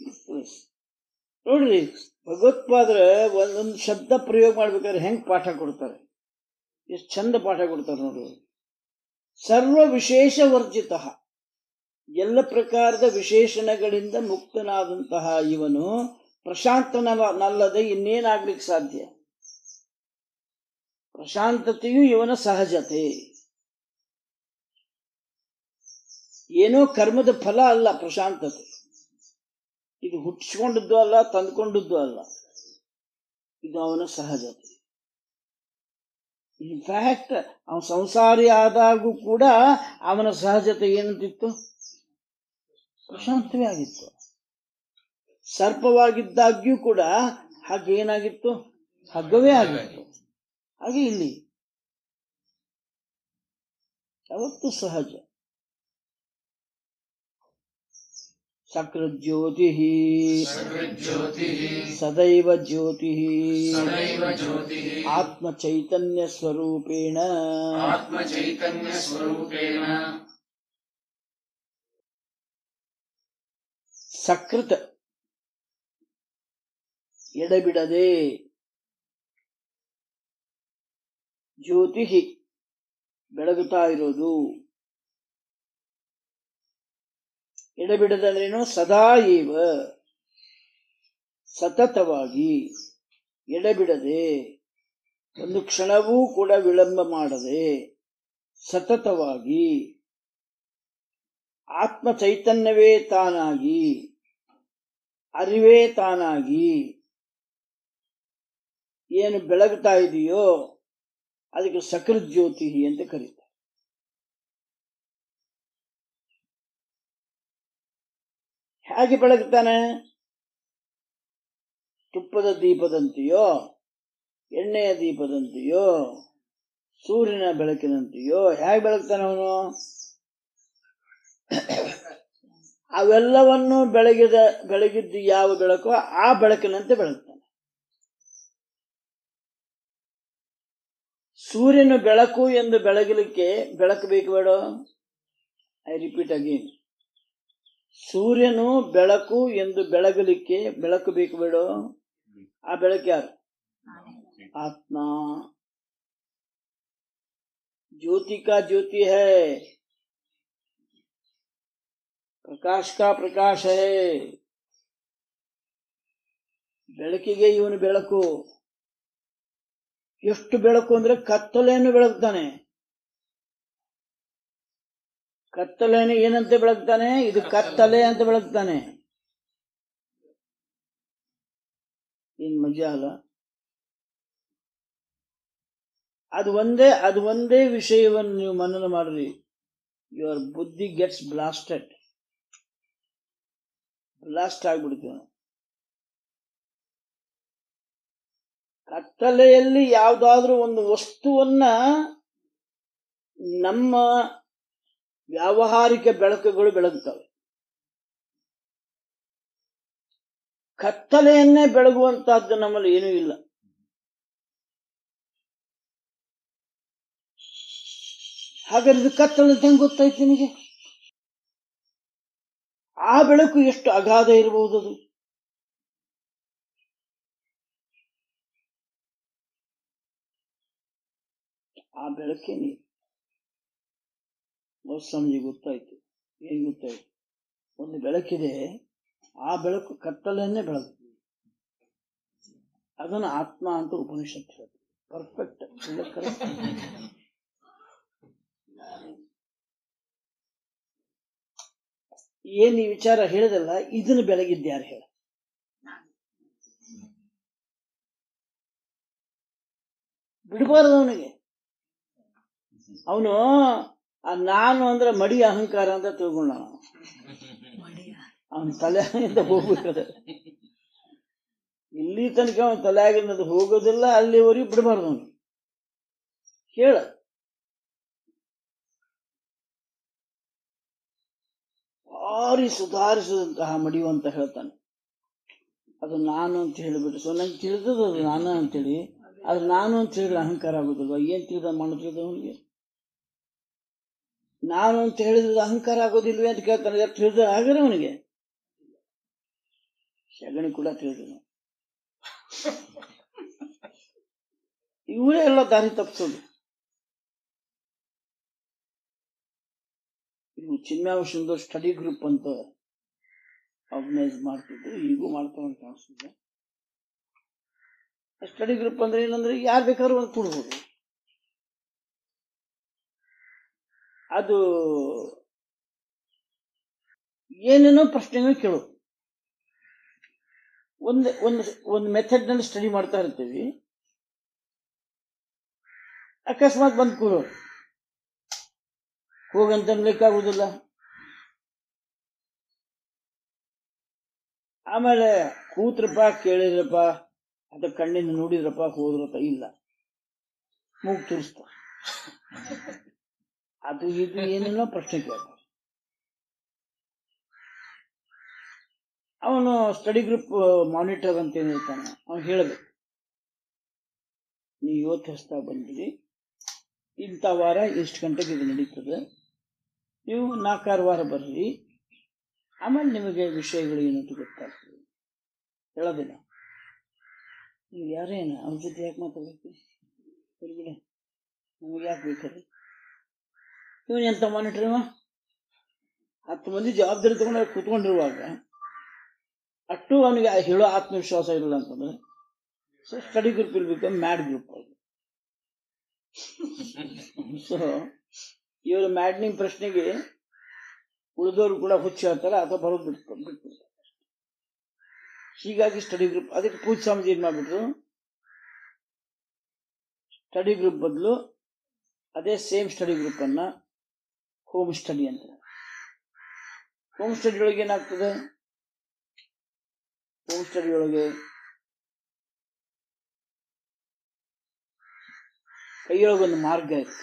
ನೋಡ್ರಿ ಭಗವತ್ಪಾದ್ರ ಒಂದೊಂದು ಶಬ್ದ ಪ್ರಯೋಗ ಮಾಡ್ಬೇಕಾದ್ರೆ ಹೆಂಗ್ ಪಾಠ ಕೊಡ್ತಾರೆ ಎಷ್ಟು ಚಂದ ಪಾಠ ಕೊಡ್ತಾರೆ ನೋಡ್ರಿ ಸರ್ವ ವಿಶೇಷ ವರ್ಜಿತ ಎಲ್ಲ ಪ್ರಕಾರದ ವಿಶೇಷಣಗಳಿಂದ ಮುಕ್ತನಾದಂತಹ ಇವನು ಪ್ರಶಾಂತನಲ್ಲದೆ ಇನ್ನೇನಾಗ್ಲಿಕ್ಕೆ ಸಾಧ್ಯ ಪ್ರಶಾಂತತೆಯು ಇವನ ಸಹಜತೆ ಏನೋ ಕರ್ಮದ ಫಲ ಅಲ್ಲ ಪ್ರಶಾಂತತೆ ಇದು ಹುಟ್ಟಿಸ್ಕೊಂಡದ್ದು ಅಲ್ಲ ತಂದ್ಕೊಂಡದ್ದು ಅಲ್ಲ ಇದು ಅವನ ಸಹಜತೆ ಇನ್ಫ್ಯಾಕ್ಟ್ ಅವನ ಸಂಸಾರಿ ಆದಾಗೂ ಕೂಡ ಅವನ ಸಹಜತೆ ಏನಂತಿತ್ತು ಪ್ರಶಾಂತವೇ ಆಗಿತ್ತು ಸರ್ಪವಾಗಿದ್ದಾಗ್ಯೂ ಕೂಡ ಹಗ್ಗ ಏನಾಗಿತ್ತು ಹಗ್ಗವೇ ಆಗಿತ್ತು ಹಾಗೆ ಇಲ್ಲಿ ಯಾವತ್ತು ಸಹಜ ಸಕೃಜ್ಯೋತಿ ಸಕೃಜ್ಯೋತಿಃ ಸದೈವ ಜ್ಯೋತಿ ಸದೈವ ಜ್ಯೋತಿಃ ಆತ್ಮಚೈತನ್ಯ ಸ್ವರೂಪೇಣ ಆತ್ಮಚೈತನ್ಯಸ್ವರೂಪೇಣ ಸಕೃತ ಎಡೆಬಿಡದೆ ಜ್ಯೋತಿ ಬೆಳಗುತ್ತಾ ಇರೋದು ಎಡೆಬಿಡದಂದ್ರೇನು ಸದಾ ಏವ ಸತತವಾಗಿ ಎಡೆಬಿಡದೆ ಒಂದು ಕ್ಷಣವೂ ಕೂಡ ವಿಳಂಬ ಮಾಡದೆ ಸತತವಾಗಿ ಆತ್ಮ ಚೈತನ್ಯವೇ ತಾನಾಗಿ ಅರಿವೇ ತಾನಾಗಿ ಏನು ಬೆಳಗ್ತಾ ಇದೆಯೋ ಅದಕ್ಕೆ ಸಕೃಜ್ಯೋತಿ ಅಂತ ಕರೀತಾರೆ ಹೇಗೆ ಬೆಳಗ್ತಾನೆ ತುಪ್ಪದ ದೀಪದಂತೆಯೋ ಎಣ್ಣೆಯ ದೀಪದಂತೆಯೋ ಸೂರ್ಯನ ಬೆಳಕಿನಂತೆಯೋ ಹೇಗೆ ಬೆಳಗ್ತಾನೆ ಅವನು ಅವೆಲ್ಲವನ್ನು ಬೆಳಗಿದ ಬೆಳಗಿದ್ದು ಯಾವ ಬೆಳಕೋ ಆ ಬೆಳಕಿನಂತೆ ಬೆಳಗ್ತಾನೆ ಸೂರ್ಯನ ಬೆಳಕು ಎಂದು ಬೆಳಗಲಿಕ್ಕೆ ಬೆಳಕು ಬೇಕು ಬೇಡ ಐ ರಿಪೀಟ್ ಅಗೇನ್ ಸೂರ್ಯನು ಬೆಳಕು ಎಂದು ಬೆಳಗಲಿಕ್ಕೆ ಬೆಳಕು ಬೇಕು ಬೇಡ ಆ ಬೆಳಕು ಯಾರು आत्मा ज्योति का ज्योति है ಪ್ರಕಾಶ ಕಾ ಪ್ರಕಾಶ ಹೇ ಬೆಳಕಿಗೆ ಇವನು ಬೆಳಕು ಎಷ್ಟು ಬೆಳಕು ಅಂದ್ರೆ ಕತ್ತಲೆಯನ್ನು ಬೆಳಗ್ತಾನೆ ಕತ್ತಲೆಯನ್ನು ಏನಂತ ಬೆಳಗ್ತಾನೆ ಇದು ಕತ್ತಲೆ ಅಂತ ಬೆಳಗ್ತಾನೆ ಏನ್ ಮಜಾ ಅಲ್ಲ ಅದು ಒಂದೇ ಅದು ಒಂದೇ ವಿಷಯವನ್ನು ನೀವು ಮನನ ಮಾಡ್ರಿ ಯುವರ್ ಬುದ್ಧಿ ಗೆಟ್ಸ್ ಬ್ಲಾಸ್ಟೆಡ್ ಬ್ಲಾಸ್ಟ್ ಆಗ್ಬಿಡ್ತೀವಿ ನಾವು. ಕತ್ತಲೆಯಲ್ಲಿ ಯಾವುದಾದ್ರೂ ಒಂದು ವಸ್ತುವನ್ನ ನಮ್ಮ ವ್ಯಾವಹಾರಿಕ ಬೆಳಕುಗಳು ಬೆಳಗುತ್ತವೆ ಕತ್ತಲೆಯನ್ನೇ ಬೆಳಗುವಂತಹದ್ದು ನಮ್ಮಲ್ಲಿ ಏನೂ ಇಲ್ಲ ಹಾಗಾದ್ರೆ ಇದು ಕತ್ತಲೆ ಅಂತ ಹೆಂಗ್ ಗೊತ್ತಾಯ್ತು ನಿನಗೆ ಆ ಬೆಳಕು ಎಷ್ಟು ಅಗಾಧ ಇರಬಹುದು ಅದು ಆ ಬೆಳಕೇ ನೀರು ಸ್ವಾಮೀಜಿ ಗೊತ್ತಾಯ್ತು ಏನ್ ಗೊತ್ತಾಯ್ತು ಒಂದು ಬೆಳಕಿದೆ ಆ ಬೆಳಕು ಕತ್ತಲನ್ನೇ ಬೆಳಕು ಅದನ್ನು ಆತ್ಮ ಅಂತ ಉಪನಿಷತ್ ಹೇಳುತ್ತೆ ಪರ್ಫೆಕ್ಟ್ ಕರೆಕ್ಟ್ ಏನ್ ಈ ವಿಚಾರ ಹೇಳಿದಲ್ಲ ಇದನ್ನು ಬೆಳಗಿದ್ಯಾರು ಹೇಳ ಬಿಡಬಾರದು ಅವನಿಗೆ ಅವನು ನಾನು ಅಂದ್ರೆ ಮಡಿ ಅಹಂಕಾರ ಅಂತ ತಿಳ್ಕೊಂಡ ಅವನ ತಲೆಯಿಂದ ಹೋಗ್ಬೇಕಾದ್ರೆ ಇಲ್ಲಿ ತನಕ ಅವನ ತಲೆಯಾಗಿನದು ಹೋಗೋದಿಲ್ಲ ಅಲ್ಲಿವರೆಗೂ ಬಿಡಬಾರ್ದು ಅವನು ಹೇಳ ಭಾರಿ ಸುಧಾರಿಸಿದಂತಹ ಮಡಿಯು ಅಂತ ಹೇಳ್ತಾನೆ ಅದು ನಾನು ಅಂತ ಹೇಳಿಬಿಟ್ಟು ಸೊ ನಂಗೆ ತಿಳಿದದು ಅದು ನಾನು ಅಂತೇಳಿ ಅದು ನಾನು ಅಂತ ಹೇಳಿದ್ರೆ ಅಹಂಕಾರ ಆಗೋದಿಲ್ವ ಏನ್ ತಿಳಿದ ಮಣ್ಣು ತಿಳಿದ ಅವನಿಗೆ ನಾನು ಅಂತ ಹೇಳಿದ್ರೆ ಅಹಂಕಾರ ಆಗೋದಿಲ್ವೇ ಅಂತ ಕೇಳ್ತಾನೆ ತಿಳಿದ ಆಗಲ್ಲ ಅವನಿಗೆ ಸಗಣಿ ಕೂಡ ತಿಳಿದ ಇವರೇ ಎಲ್ಲ ದಾರಿ ತಪ್ಪಿಸೋದು ಇದು ಚಿನ್ಮ್ಯಾವಶಂದು ಸ್ಟಡಿ ಗ್ರೂಪ್ ಅಂತ ಆರ್ಗನೈಸ್ ಮಾಡ್ತಿದ್ರು ಈಗೂ ಮಾಡ್ತಾವ ಅಂತ ಕಾಣಿಸ್ತಿದೆ ಸ್ಟಡಿ ಗ್ರೂಪ್ ಅಂದ್ರೆ ಏನಂದ್ರೆ ಯಾರು ಬೇಕಾದ್ರೂ ಒಂದು ಕೂಡ್ಬೋದು ಅದು ಏನೇನೋ ಪ್ರಶ್ನೆಗಳು ಕೇಳು ಒಂದು ಒಂದು ಒಂದು ಮೆಥಡ್ ನಲ್ಲಿ ಸ್ಟಡಿ ಮಾಡ್ತಾ ಇರ್ತೀವಿ ಅಕಸ್ಮಾತ್ ಬಂದು ಕೂರು ಹೋಗಂತ ಅನ್ಲಿಕ್ಕಾಗುದಿಲ್ಲ ಆಮೇಲೆ ಕೂತ್ರಪ್ಪ ಕೇಳಿದ್ರಪ್ಪ ಅದ ಕಣ್ಣಿನ ನೋಡಿದ್ರಪ್ಪ ಹೋದ್ರಪ್ಪ ಇಲ್ಲ ಮೂಗ್ ತುರಿಸ್ತ ಅದು ಇದು ಏನೇನೋ ಪ್ರಶ್ನೆ ಕೇಳ್ತಾರೆ ಅವನು ಸ್ಟಡಿ ಗ್ರೂಪ್ ಮಾನಿಟರ್ ಅಂತ ಏನಿರ್ತಾನೆ ಅವನು ಹೇಳಬೇಕು ನೀವು ಇವತ್ತು ಹೊಸ್ತಾ ಬಂದಿರಿ ಇಂಥ ವಾರ ಎಷ್ಟು ಗಂಟೆಗೆ ಇದು ನಡೀತದೆ ನೀವು ನಾಲ್ಕಾರು ವಾರ ಬರ್ರಿ ಆಮೇಲೆ ನಿಮಗೆ ವಿಷಯಗಳು ಏನಂತ ಗೊತ್ತಾಗ್ತದೆ ಹೇಳೋದಿಲ್ಲ ನೀವು ಯಾರೇನ ಅವ್ರ ಜೊತೆ ಯಾಕೆ ಮಾತಾಡ್ಬೇಕು ಹೊರಗಡೆ ನಮಗೆ ಯಾಕೆ ಬೇಕಾದ್ರೆ ಇವನು ಎಂತ ಮಾನಿಟರ್ ಇವ ಹತ್ತು ಮಂದಿ ಜವಾಬ್ದಾರಿ ತಗೊಂಡು ಕೂತ್ಕೊಂಡಿರುವಾಗ ಅಷ್ಟು ಅವನಿಗೆ ಹೇಳೋ ಆತ್ಮವಿಶ್ವಾಸ ಇರಲ್ಲ ಅಂತಂದ್ರೆ so study group will become mad group ಅದು ಸೊ ಇವರು ಮ್ಯಾಡ್ನಿಂಗ್ ಪ್ರಶ್ನೆಗೆ ಉಳಿದವರು ಕೂಡ ಹುಚ್ಚಿ ಹೇಳ್ತಾರೆ ಅಥವಾ ಬರೋದು ಬಿಟ್ಟು ಬಿಟ್ಬಿಡ್ತಾರೆ ಹೀಗಾಗಿ ಸ್ಟಡಿ ಗ್ರೂಪ್ ಅದಕ್ಕೆ ಪೂಜೆ ಸ್ವಾಮೀಜಿ ಏನ್ ಮಾಡ್ಬಿಟ್ರು ಸ್ಟಡಿ ಗ್ರೂಪ್ ಬದಲು ಅದೇ ಸೇಮ್ ಸ್ಟಡಿ ಗ್ರೂಪ್ ಅನ್ನ ಹೋಮ್ ಸ್ಟಡಿ ಅಂತ ಹೋಮ್ ಸ್ಟಡಿ ಒಳಗೆ ಏನಾಗ್ತದೆ ಹೋಮ್ ಸ್ಟಡಿ ಒಳಗೆ ಕೈಯೊಳಗೊಂದು ಮಾರ್ಗ ಇರುತ್ತೆ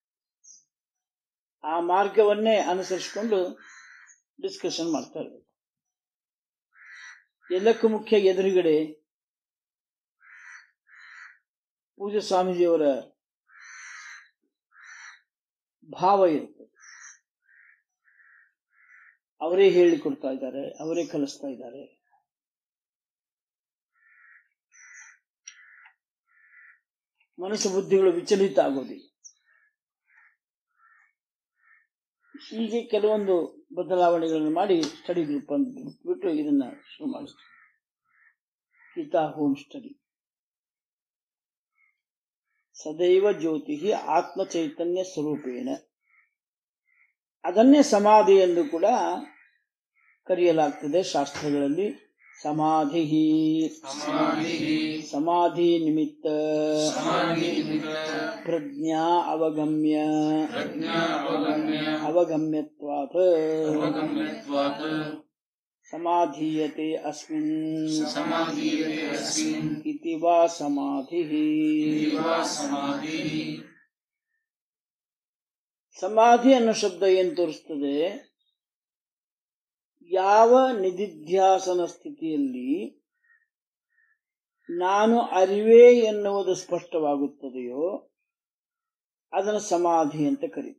ಆ ಮಾರ್ಗವನ್ನೇ ಅನುಸರಿಸಿಕೊಂಡು ಡಿಸ್ಕಷನ್ ಮಾಡ್ತಾ ಇರ್ಬೇಕು ಎಲ್ಲಕ್ಕೂ ಮುಖ್ಯ ಎದುರುಗಡೆ ಪೂಜೆ ಸ್ವಾಮೀಜಿಯವರ ಭಾವ ಇರುತ್ತೆ ಅವರೇ ಹೇಳಿಕೊಡ್ತಾ ಇದ್ದಾರೆ ಅವರೇ ಕಲಿಸ್ತಾ ಇದ್ದಾರೆ ಮನಸ್ಸು ಬುದ್ಧಿಗಳು ವಿಚಲಿತ ಆಗೋದಿಲ್ಲ ಹೀಗೆ ಕೆಲವೊಂದು ಬದಲಾವಣೆಗಳನ್ನು ಮಾಡಿ ಸ್ಟಡಿ ಗ್ರೂಪ್ ಅಂತ ಬಿಟ್ಟು ಇದನ್ನ ಶುರು ಮಾಡಿಸ್ತೀವಿ ಗೀತಾ ಹೋಮ್ ಸ್ಟಡಿ ಸದೈವ ಜ್ಯೋತಿ ಆತ್ಮ ಚೈತನ್ಯ ಸ್ವರೂಪೇಣ ಅದನ್ನೇ ಸಮಾಧಿ ಎಂದು ಕೂಡ ಕರೆಯಲಾಗ್ತದೆ ಶಾಸ್ತ್ರಗಳಲ್ಲಿ ಸಮಾಧಿ ಸಮಾಧಿ ಸಮಾಧಿ ನಿಮಿತ್ತ ಸಮಾಧಿ ನಿಮಿತ್ತ ಪ್ರಜ್ಞಾ ಅವಗಮ್ಯ ಪ್ರಜ್ಞಾ ಅವಗಮ್ಯ ಅವಗಮ್ಯತ್ವಾತ್ ಅವಗಮ್ಯತ್ವಾತ್ ಸಮಾಧೀಯತೆ ಅಸ್ಮಿನ್ ಸಮಾಧೀಯತೆ ಅಸ್ಮಿನ್ ಇತಿ ವಾ ಸಮಾಧಿ ಇತಿ ವಾ ಸಮಾಧಿ ಸಮಾಧಿ ಅನ್ನೋ ಶಬ್ದ ಏನ್ ತೋರಿಸ್ತದೆ ಯಾವ ನಿಧಿಧ್ಯಾಸನ ಸ್ಥಿತಿಯಲ್ಲಿ ನಾನು ಅರಿವೇ ಎನ್ನುವುದು ಸ್ಪಷ್ಟವಾಗುತ್ತದೆಯೋ ಅದನ್ನು ಸಮಾಧಿ ಅಂತ ಕರೀತಾರೆ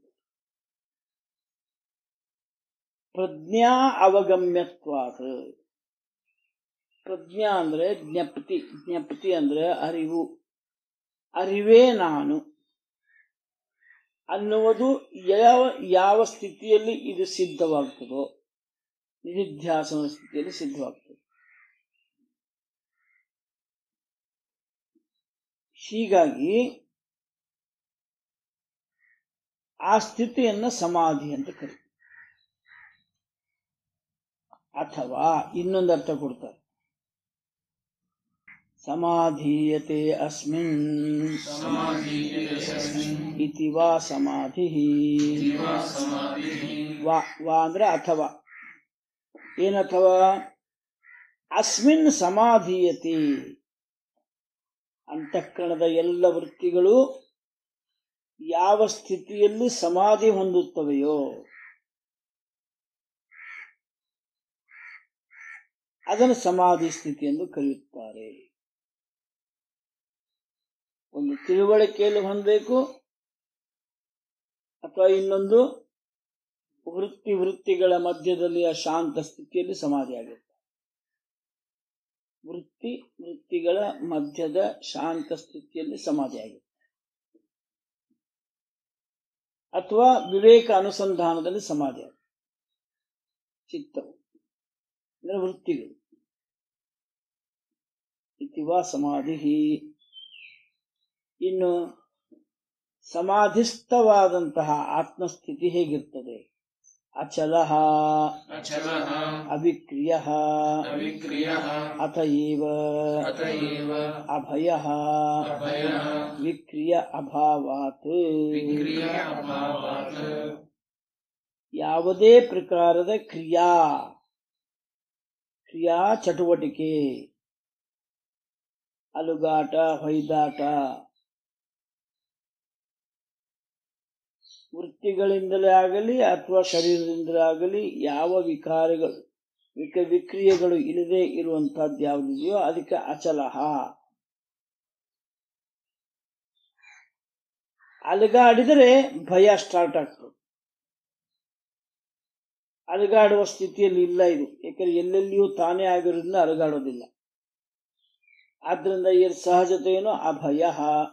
ಪ್ರಜ್ಞಾ ಅವಗಮ್ಯತ್ವಾತ್ ಪ್ರಜ್ಞಾ ಅಂದ್ರೆ ಜ್ಞಪ್ತಿ ಜ್ಞಪ್ತಿ ಅಂದ್ರೆ ಅರಿವು ಅರಿವೇ ನಾನು ಅನ್ನುವುದು ಯಾವ ಯಾವ ಸ್ಥಿತಿಯಲ್ಲಿ ಇದು ಸಿದ್ಧವಾಗ್ತದೋ ನಿಧಿಧ್ಯಾಸನ ಸ್ಥಿತಿಯಲ್ಲಿ ಸಿದ್ಧವಾಗ್ತದೆ ಹೀಗಾಗಿ ಆ ಸ್ಥಿತಿಯನ್ನ ಸಮಾಧಿ ಅಂತ ಕರೀತಾರೆ ಅಥವಾ ಇನ್ನೊಂದು ಅರ್ಥ ಕೊಡ್ತಾರೆ ಸಮಾಧೀಯತೆ ಅಸ್ಮಿನ್ ಸಮಾಧೀಯತೆ ಅಸ್ಮಿನ್ ಇತಿ ವಾ ಸಮಾಧಿ ಇತಿ ವಾ ಸಮಾಧಿ ವಾ ವಾ ಅಂದ್ರೆ ಅಥವಾ ಏನಥವಾ ಅಸ್ಮಿನ್ ಸಮಾಧೀಯತೆ ಅಂತಃಕರಣದ ಎಲ್ಲ ವೃತ್ತಿಗಳು ಯಾವ ಸ್ಥಿತಿಯಲ್ಲಿ ಸಮಾಧಿ ಹೊಂದುತ್ತವೆಯೋ ಅದನ್ನು ಸಮಾಧಿ ಸ್ಥಿತಿ ಎಂದು ಕರೆಯುತ್ತಾರೆ ಒಂದು ತಿಳುವಳಿಕೆಯಲ್ಲಿ ಹೊಂದಬೇಕು ಅಥವಾ ಇನ್ನೊಂದು ವೃತ್ತಿ ವೃತ್ತಿಗಳ ಮಧ್ಯದಲ್ಲಿ ಆ ಶಾಂತ ಸ್ಥಿತಿಯಲ್ಲಿ ಸಮಾಧಿ ಆಗುತ್ತೆ ವೃತ್ತಿ ವೃತ್ತಿಗಳ ಮಧ್ಯದ ಶಾಂತ ಸ್ಥಿತಿಯಲ್ಲಿ ಸಮಾಧಿ ಆಗುತ್ತೆ ಅಥವಾ ವಿವೇಕ ಅನುಸಂಧಾನದಲ್ಲಿ ಸಮಾಧಿ ಆಗುತ್ತೆ ಚಿತ್ತವು ಅಂದ್ರೆ ವೃತ್ತಿಗಳು ಇತಿವಾ ಸಮಾಧಿ ಇನ್ನು ಸಮಾಧಿಸ್ಥವಾದಂತಹ ಆತ್ಮಸ್ಥಿತಿ ಹೇಗಿರ್ತದೆ ಅಚಲ ಅಚಲಃ ಅವಿಕ್ರಿಯ ಅವಿಕ್ರಿಯಃ ಅಥ ಏವ ಅತ ಏವ ಅಭಯ ಅಭಯಃ ವಿಕ್ರಿಯ ಅಭಾವಾತ್ ವಿಕ್ರಿಯ ಅಭಾವಾತ್ ಯಾವುದೇ ಪ್ರಕಾರದ ಕ್ರಿಯಾ ಕ್ರಿಯಾ ಚಟುವಟಿಕೆ ಅಲುಗಾಟ ಹೊಯ್ದಾಟ ವೃತ್ತಿಗಳಿಂದಲೇ ಆಗಲಿ ಅಥವಾ ಶರೀರದಿಂದಲೇ ಆಗಲಿ ಯಾವ ವಿಕಾರಗಳು ವಿಕ ವಿಕ್ರಿಯೆಗಳು ಇಲ್ಲದೆ ಇರುವಂತಹದ್ದು ಯಾವುದಿದೆಯೋ ಅದಕ್ಕೆ ಅಚಲಹ ಅಲುಗಾಡಿದರೆ ಭಯ ಸ್ಟಾರ್ಟ್ ಆಗ್ತದೆ ಅಲುಗಾಡುವ ಸ್ಥಿತಿಯಲ್ಲಿ ಇಲ್ಲ ಇದು ಯಾಕಂದ್ರೆ ಎಲ್ಲೆಲ್ಲಿಯೂ ತಾನೇ ಆಗಿರೋದ್ರಿಂದ ಅಲುಗಾಡೋದಿಲ್ಲ ಆದ್ರಿಂದ ಈ ಸಹಜತೆ ಏನು ಅಭಯ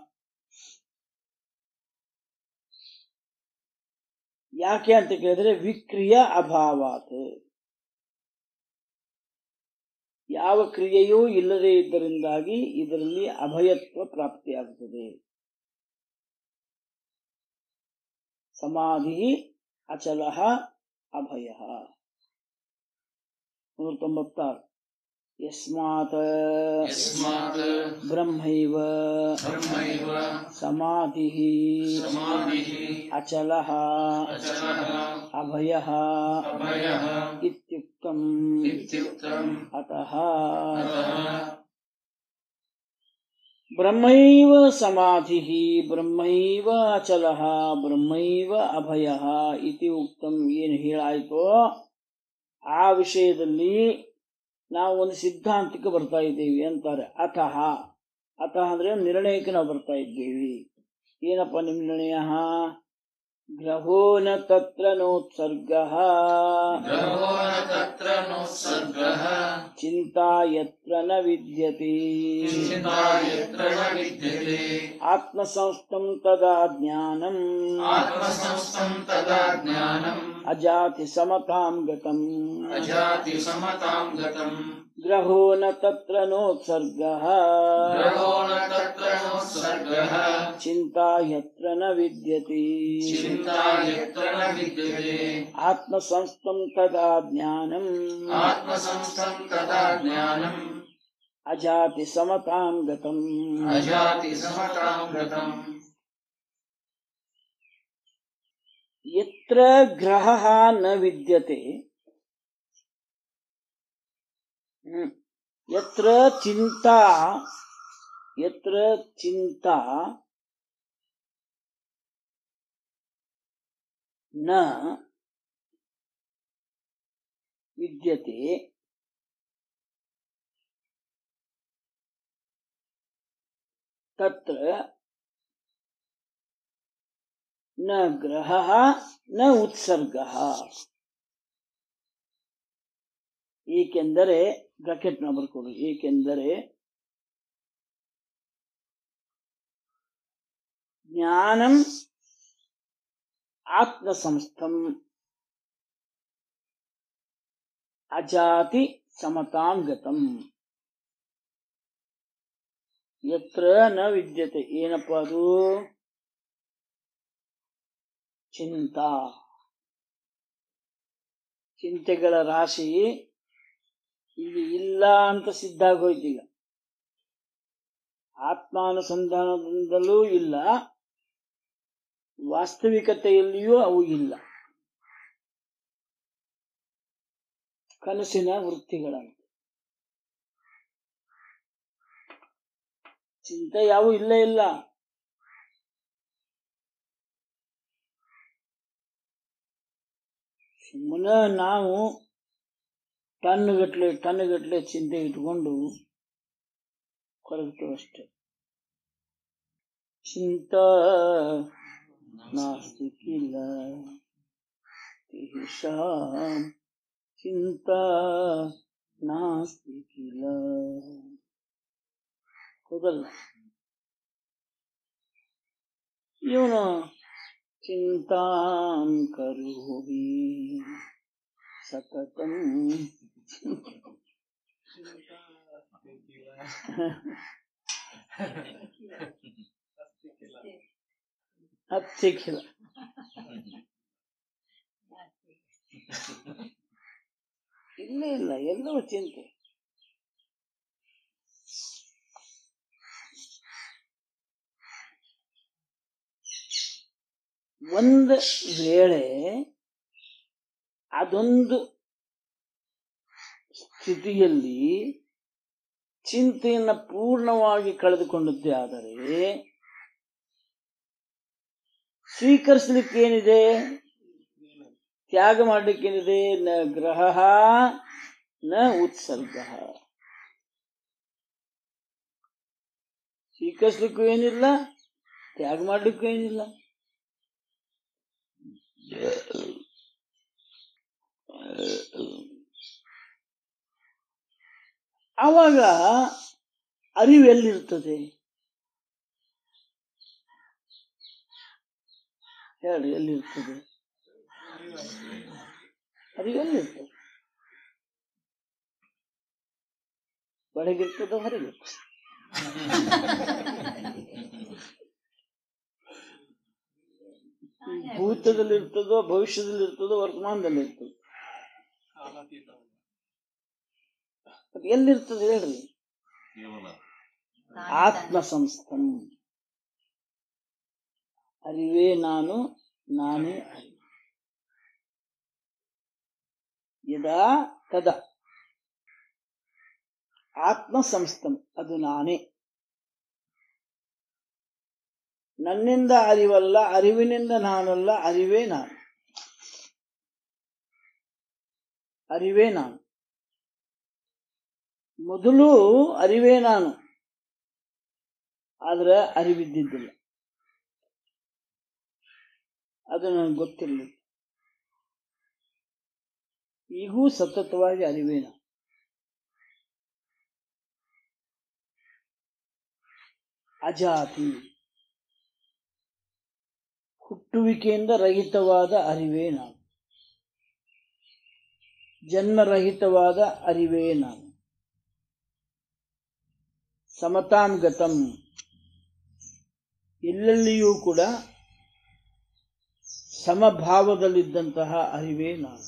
ಯಾಕೆ ಅಂತ ಕೇಳಿದ್ರೆ ವಿಕ್ರಿಯ ಅಭಾವಾತ್ ಯಾವ ಕ್ರಿಯೆಯೂ ಇಲ್ಲದೆ ಇದ್ದರಿಂದಾಗಿ ಇದರಲ್ಲಿ ಅಭಯತ್ವ ಪ್ರಾಪ್ತಿಯಾಗುತ್ತದೆ ಸಮಾಧಿ ಅಚಲ ಅಭಯ ನೂರ ತೊಂಬತ್ತಾರು ಯಸ್ಮಾತ್ ಯಸ್ಮಾತ್ ಬ್ರಹ್ಮೈವ ಬ್ರಹ್ಮೈವ ಸಮಾಧಿ ಸಮಾಧಿಃ ಅಚಲ ಅಚಲಃ ಅಭಯ ಅಭಯಃ ಇತ್ಯುಕ್ತಂ ಇತ್ಯುಕ್ತಂ ಅತಃ ಅತಃ ಬ್ರಹ್ಮೈವ ಸಮಾಧಿ ಬ್ರಹ್ಮೈವ ಅಚಲ ಬ್ರಹ್ಮೈವ ಅಭಯ ಇತಿ ಉಕ್ತಂ ಏನು ಹೇಳಾಯ್ತೋ ಆ ವಿಷಯದಲ್ಲಿ ನಾವು ಒಂದು ಸಿದ್ಧಾಂತಕ್ಕೆ ಬರ್ತಾ ಇದ್ದೇವೆ ಅಂತಾರೆ ಅತಃ ಅತಃ ಅಂದ್ರೆ ನಿರ್ಣಯಕ್ಕೆ ನಾವು ಬರ್ತಾ ಇದ್ದೇವೆ ಏನಪ್ಪ ನಿಮ್ಮ ನಿರ್ಣಯ ग्रहो न तत्र नोत्सर्गः ग्रहो न तत्र नोत्सर्गः चिन्ता यत्र न विद्यते चिन्ता यत्र न विद्यते आत्मसंस्थं तदा ज्ञानम् आत्मसंस्थं तदा ज्ञानम् अजाति समतां गतम् अजाति समतां गतम् ग्रहो न तत्र नोत्सर्गः ग्रहो न तत्र नोत्सर्गः चिन्ता यत्र न विद्यते चिन्ता यत्र न विद्यते आत्मसंस्थं तदा ज्ञानम् आत्मसंस्थं तदा ज्ञानम् अजाति समतां गतम् अजाति समतां गतम् यत्र ग्रहः न विद्यते हम्म, यत्र चिन्ता यत्र चिन्ता न विद्यते तत्र न ग्रहः न ಉತ್ಸರ್ಗಃ ಏಕೆಂದರೆ ಬ್ರಾಕೆಟ್ ನ ಬರ್ಕೊಳ್ಳಿ ಏಕೆಂದರೆ ಜ್ಞಾನಂ ಆತ್ಮಸಂಸ್ಥಂ ಅಜಾತಿ ಸಮತಾಂ ಗತಂ ಯತ್ರ ನ ವಿದ್ಯತೆ ಏನಪ್ಪ ಅದು ಚಿಂತಾ ಚಿಂತೆಗಳ ರಾಶಿ ಇಲ್ಲಿ ಇಲ್ಲ ಅಂತ ಸಿದ್ಧ ಆಗೋಯ್ತು ಈಗ ಆತ್ಮಾನುಸಂಧಾನದಿಂದಲೂ ಇಲ್ಲ ವಾಸ್ತವಿಕತೆಯಲ್ಲಿಯೂ ಅವು ಇಲ್ಲ ಕನಸಿನ ವೃತ್ತಿಗಳಂತೆ ಚಿಂತೆ ಯಾವು ಇಲ್ಲೇ ಇಲ್ಲ ಸುಮ್ಮನೆ ನಾವು ಟನ್ಗಟ್ಲೆ ಟನ್ಗಟ್ಲೆ ಚಿಂತೆ ಇಟ್ಕೊಂಡು ಕೊರಗ್ತೇವೆ ಅಷ್ಟೇ ಚಿಂತ ನಾಸ್ತಿ ಕಿಲ ತೇಷಾಂ ಚಿಂತಾ ನಾಸ್ತಿ ಕಿಲ ಹೌದಲ್ಲ ಇವನು ಚಿಂತಾಂ ಕರೋಮಿ ಸತತಂ ಹತ್ತಿಕ್ಕಿಲ್ಲ ಇಲ್ಲ ಇಲ್ಲ ಎಲ್ಲವೂ ಚಿಂತೆ ಒಂದು ವೇಳೆ ಅದೊಂದು ಸ್ಥಿತಿಯಲ್ಲಿ ಚಿಂತೆಯನ್ನು ಪೂರ್ಣವಾಗಿ ಕಳೆದುಕೊಂಡದ್ದೇ ಆದರೆ ಸ್ವೀಕರಿಸಲಿಕ್ಕೇನಿದೆ ತ್ಯಾಗ ಮಾಡಲಿಕ್ಕೇನಿದೆ ನ ಗ್ರಹ ನ ಉತ್ಸರ್ಗ ಸ್ವೀಕರಿಸ್ಲಿಕ್ಕೂ ಏನಿಲ್ಲ ತ್ಯಾಗ ಮಾಡ್ಲಿಕ್ಕೂ ಏನಿಲ್ಲ ಆವಾಗ ಅರಿವು ಎಲ್ಲಿರ್ತದೆ ಹೇಳಿ ಎಲ್ಲಿರ್ತದೆ ಅರಿವು ಎಲ್ಲಿರ್ತದೆ ಒಳಗಿರ್ತದೋ ಹೊರಗಿರ್ತದೆ ಭೂತದಲ್ಲಿ ಇರ್ತದೋ ಭವಿಷ್ಯದಲ್ಲಿ ಇರ್ತದೋ ವರ್ತಮಾನದಲ್ಲಿ ಇರ್ತದೋ ಅದು ಎಲ್ಲಿರ್ತದೆ ಹೇಳ್ರಿ ಆತ್ಮ ಸಂಸ್ಥಂ ಅರಿವೇ ನಾನು ನಾನೇ ಅರಿವು ಯದಾ ತದ ಆತ್ಮ ಸಂಸ್ಥಂ ಅದು ನಾನೇ ನನ್ನಿಂದ ಅರಿವಲ್ಲ ಅರಿವಿನಿಂದ ನಾನಲ್ಲ ಅರಿವೇ ನಾನು ಅರಿವೇ ನಾನು ಮೊದಲು ಅರಿವೇ ನಾನು ಆದ್ರೆ ಅರಿವಿದ್ದಿದ್ದಿಲ್ಲ ಅದು ನನಗೆ ಗೊತ್ತಿರಲಿಲ್ಲ ಈಗೂ ಸತತವಾಗಿ ಅರಿವೇನ ಅಜಾತಿ ಹುಟ್ಟುವಿಕೆಯಿಂದ ರಹಿತವಾದ ಅರಿವೇ ನಾನು ಜನ್ಮರಹಿತವಾದ ಅರಿವೇ ನಾನು ಸಮತಾಂ ಗತಂ ಎಲ್ಲೆಲ್ಲಿಯೂ ಕೂಡ ಸಮಭಾವದಲ್ಲಿದ್ದಂತಹ ಅರಿವೇ ನಾನು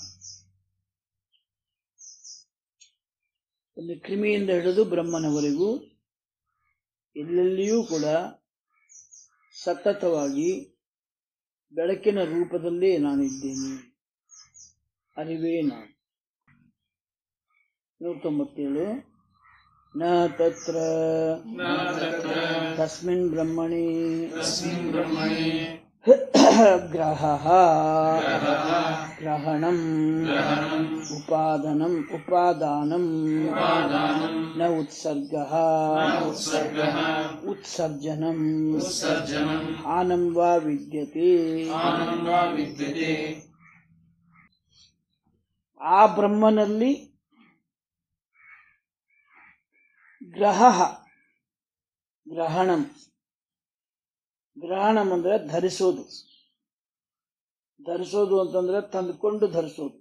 ಒಂದು ಕ್ರಿಮಿಯಿಂದ ಹಿಡಿದು ಬ್ರಹ್ಮನವರೆಗೂ ಎಲ್ಲೆಲ್ಲಿಯೂ ಕೂಡ ಸತತವಾಗಿ ಬೆಳಕಿನ ರೂಪದಲ್ಲೇ ನಾನಿದ್ದೇನೆ ಅರಿವೇ ನಾನು ನೂರ ತೊಂಬತ್ತೇಳು ನ ತತ್ರ न तत्र ತಸ್ಮಿನ್ ಬ್ರಹ್ಮಣಿ तस्मिन् ब्रह्मणि ಗ್ರಹ ग्रहः ಗ್ರಹಣಂ ग्रहणम् ಉಪಾದನಂ ಉಪಾದಾನಂ उपादानम् ನ ಉತ್ಸರ್ಗ न उत्सर्गः ಉತ್ಸರ್ಜನಂ उत्सर्जनम् ಆನಂ ವಾ ವಿದ್ಯತೆ आनम् वा विद्यते ಆ ಬ್ರಹ್ಮನಲ್ಲಿ ಗ್ರಹ ಗ್ರಹಣಂ ಗ್ರಹಣಂ ಅಂದ್ರೆ ಧರಿಸೋದು ಧರಿಸೋದು ಅಂತಂದ್ರೆ ತಂದುಕೊಂಡು ಧರಿಸೋದು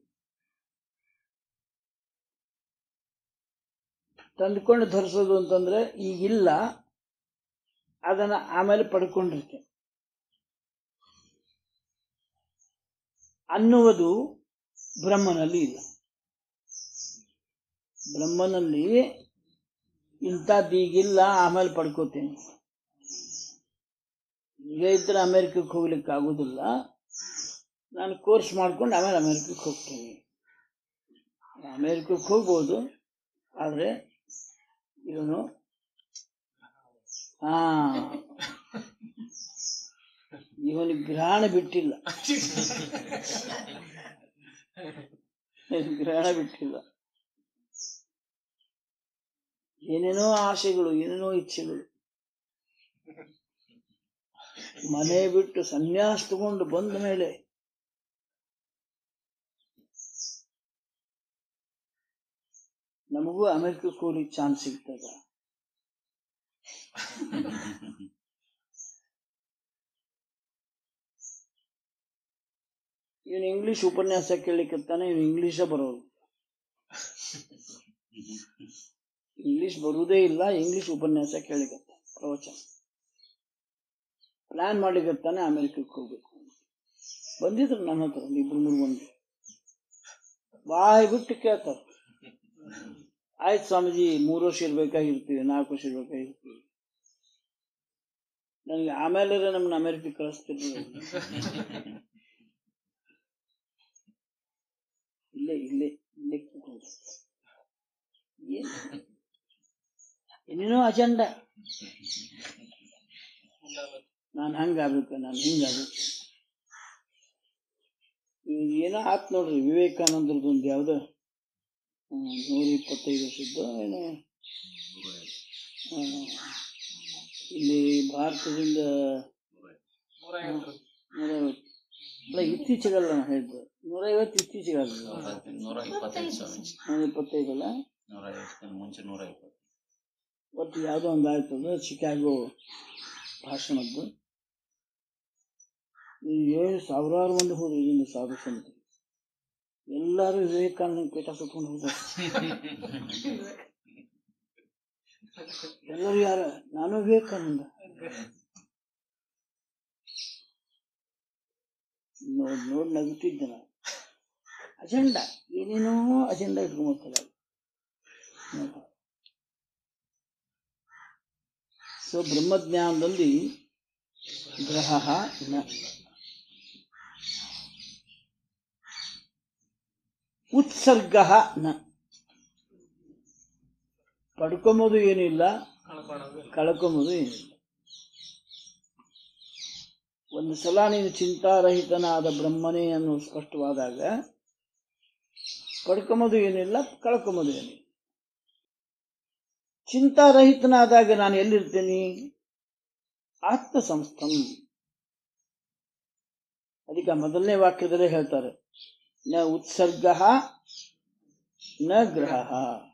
ತಂದುಕೊಂಡು ಧರಿಸೋದು ಅಂತಂದ್ರೆ ಈಗಿಲ್ಲ ಅದನ್ನ ಆಮೇಲೆ ಪಡ್ಕೊಂಡಿರ್ತೇನೆ ಅನ್ನುವುದು ಬ್ರಹ್ಮನಲ್ಲಿ ಇಲ್ಲ ಬ್ರಹ್ಮನಲ್ಲಿ ಇಂಥದ್ದು ಈಗಿಲ್ಲ ಆಮೇಲೆ ಪಡ್ಕೋತೇನೆ ಈಗ ಇದ್ರೆ ಅಮೆರಿಕಕ್ಕೆ ಹೋಗ್ಲಿಕ್ಕೆ ಆಗುದಿಲ್ಲ ನಾನು ಕೋರ್ಸ್ ಮಾಡ್ಕೊಂಡು ಆಮೇಲೆ ಅಮೆರಿಕಕ್ಕೆ ಹೋಗ್ತೇನೆ ಅಮೆರಿಕಕ್ಕೆ ಹೋಗ್ಬೋದು ಆದರೆ ಇವನು ಹಾ ಇವನಿಗೆ ಗ್ರಹಣ ಬಿಟ್ಟಿಲ್ಲ ಗ್ರಹಣ ಬಿಟ್ಟಿಲ್ಲ ಏನೇನೋ ಆಸೆಗಳು ಏನೇನೋ ಇಚ್ಛೆಗಳು ಮನೆ ಬಿಟ್ಟು ಸನ್ಯಾಸ ತಗೊಂಡು ಬಂದ ಮೇಲೆ ನಮಗೂ ಅಮೆರಿಕಕ್ಕೆ ಹೋಗ್ಲಿಕ್ಕೆ ಚಾನ್ಸ್ ಸಿಗ್ತದ ಇವನು ಇಂಗ್ಲಿಷ್ ಉಪನ್ಯಾಸ ಕೇಳಲಿಕ್ಕತ್ತಾನೆ ಇವನು ಇಂಗ್ಲಿಷ ಬರೋದು ಇಂಗ್ಲಿಷ್ ಬರುವುದೇ ಇಲ್ಲ ಇಂಗ್ಲಿಷ್ ಉಪನ್ಯಾಸ ಕೇಳಿಕತ್ತ ಪ್ರವಚನ ಪ್ಲಾನ್ ಮಾಡ್ಲಿಕತ್ತಾನೆ ಅಮೆರಿಕಕ್ಕೆ ಹೋಗ್ಬೇಕು ಬಂದಿದ್ರು ನನ್ನ ಹತ್ರ ಒಂದು ಇಬ್ರು ಮೂರು ಮಂದಿ ಬಾಯಿ ಬಿಟ್ಟು ಕೇಳ್ತಾರ ಆಯ್ತು ಸ್ವಾಮೀಜಿ ಮೂರು ವರ್ಷ ಇರ್ಬೇಕಾಗಿರ್ತೀವಿ ನಾಲ್ಕು ವರ್ಷ ಇರ್ಬೇಕಾಗಿರ್ತೀವಿ ನನಗೆ ಆಮೇಲೆ ನಮ್ಮನ್ನ ಅಮೆರಿಕಕ್ಕೆ ಕಳಿಸ್ತಿರ್ಲಿ ಇಲ್ಲೇ ಇಲ್ಲೇ ಇಲ್ಲೇ ಕೂತ್ಕೊಂಡು ಏನು ಏನೇನೋ ಅಜೆಂಡ ನಾನು ಹಂಗಾಗ್ಬೇಕು ನಾನು ಹಿಂಗಾಗ್ಬೇಕು ಈಗ ಏನೋ ಆತ್ ನೋಡ್ರಿ ವಿವೇಕಾನಂದರದ್ದು ಒಂದು ಯಾವ್ದು ಹ್ಮ್, ನೂರ ಇಪ್ಪತ್ತೈದು ವರ್ಷದ್ದು ಏನೋ ಆ, ಇಲ್ಲಿ ಭಾರತದಿಂದ ನೂರೈವತ್ತು ಅಲ್ಲ ಇತ್ತೀಚೆಗಲ್ಲ ನಾನು ಹೇಳಿದ್ದು ನೂರೈವತ್ತು ಇತ್ತೀಚೆಗಲ್ಲ ನೂರ ಇಪ್ಪತ್ತೈದು ಸ್ವಾಮೀಜಿ ನೂರ ಇಪ್ಪತ್ತೈದಲ್ಲ ನೂರ ಐವತ್ತು ಮುಂಚೆ ನೂರ ಇಪ್ಪತ್ತು ಒಟ್ಟು ಯಾವುದೋ ಒಂದು ಆಯ್ತು ಅದು ಚಿಕಾಗೋ ಭಾಷಣದ್ದು ಈ ಏಳು ಸಾವಿರಾರು ಮಂದಿ ಹೋದ್ರು ಇದರಿಂದ ಸಾಧು ಸಂತರು ಎಲ್ಲರೂ ವಿವೇಕಾನಂದ ಪೀಠ ಸುತ್ಕೊಂಡು ಹೋದ್ರು ಎಲ್ಲರೂ ಯಾರ ನಾನು ವಿವೇಕಾನಂದ ನೋಡ್ ನೋಡ್ ನಗುತ್ತಿದ್ದೆ ನಾನು ಅಜೆಂಡಾ ಏನೇನೋ ಅಜೆಂಡಾ ಇಟ್ಕೊಂಬರ್ತಾರೆ ಸೊ ಬ್ರಹ್ಮಜ್ಞಾನದಲ್ಲಿ ಗ್ರಹ ನ ಉತ್ಸರ್ಗ ನ ಪಡ್ಕೊಂಬೋದು ಏನಿಲ್ಲ ಕಳ್ಕೊಂಬೋದು ಏನಿಲ್ಲ ಒಂದು ಸಲ ನೀನು ಚಿಂತಾರಹಿತನಾದ ಬ್ರಹ್ಮನೇ ಅನ್ನೋ ಸ್ಪಷ್ಟವಾದಾಗ ಪಡ್ಕೊಂಬೋದು ಏನಿಲ್ಲ ಕಳ್ಕೊಂಬೋದು ಏನಿಲ್ಲ ಚಿಂತಾರಹಿತನಾದಾಗ ನಾನು ಎಲ್ಲಿರ್ತೇನೆ ಆತ್ಮ ಸಂಸ್ಥಂ ಅದಕ್ಕೆ ಮೊದಲನೇ ವಾಕ್ಯದಲ್ಲೇ ಹೇಳ್ತಾರೆ ನ ಉತ್ಸರ್ಗ ನ ಗ್ರಹ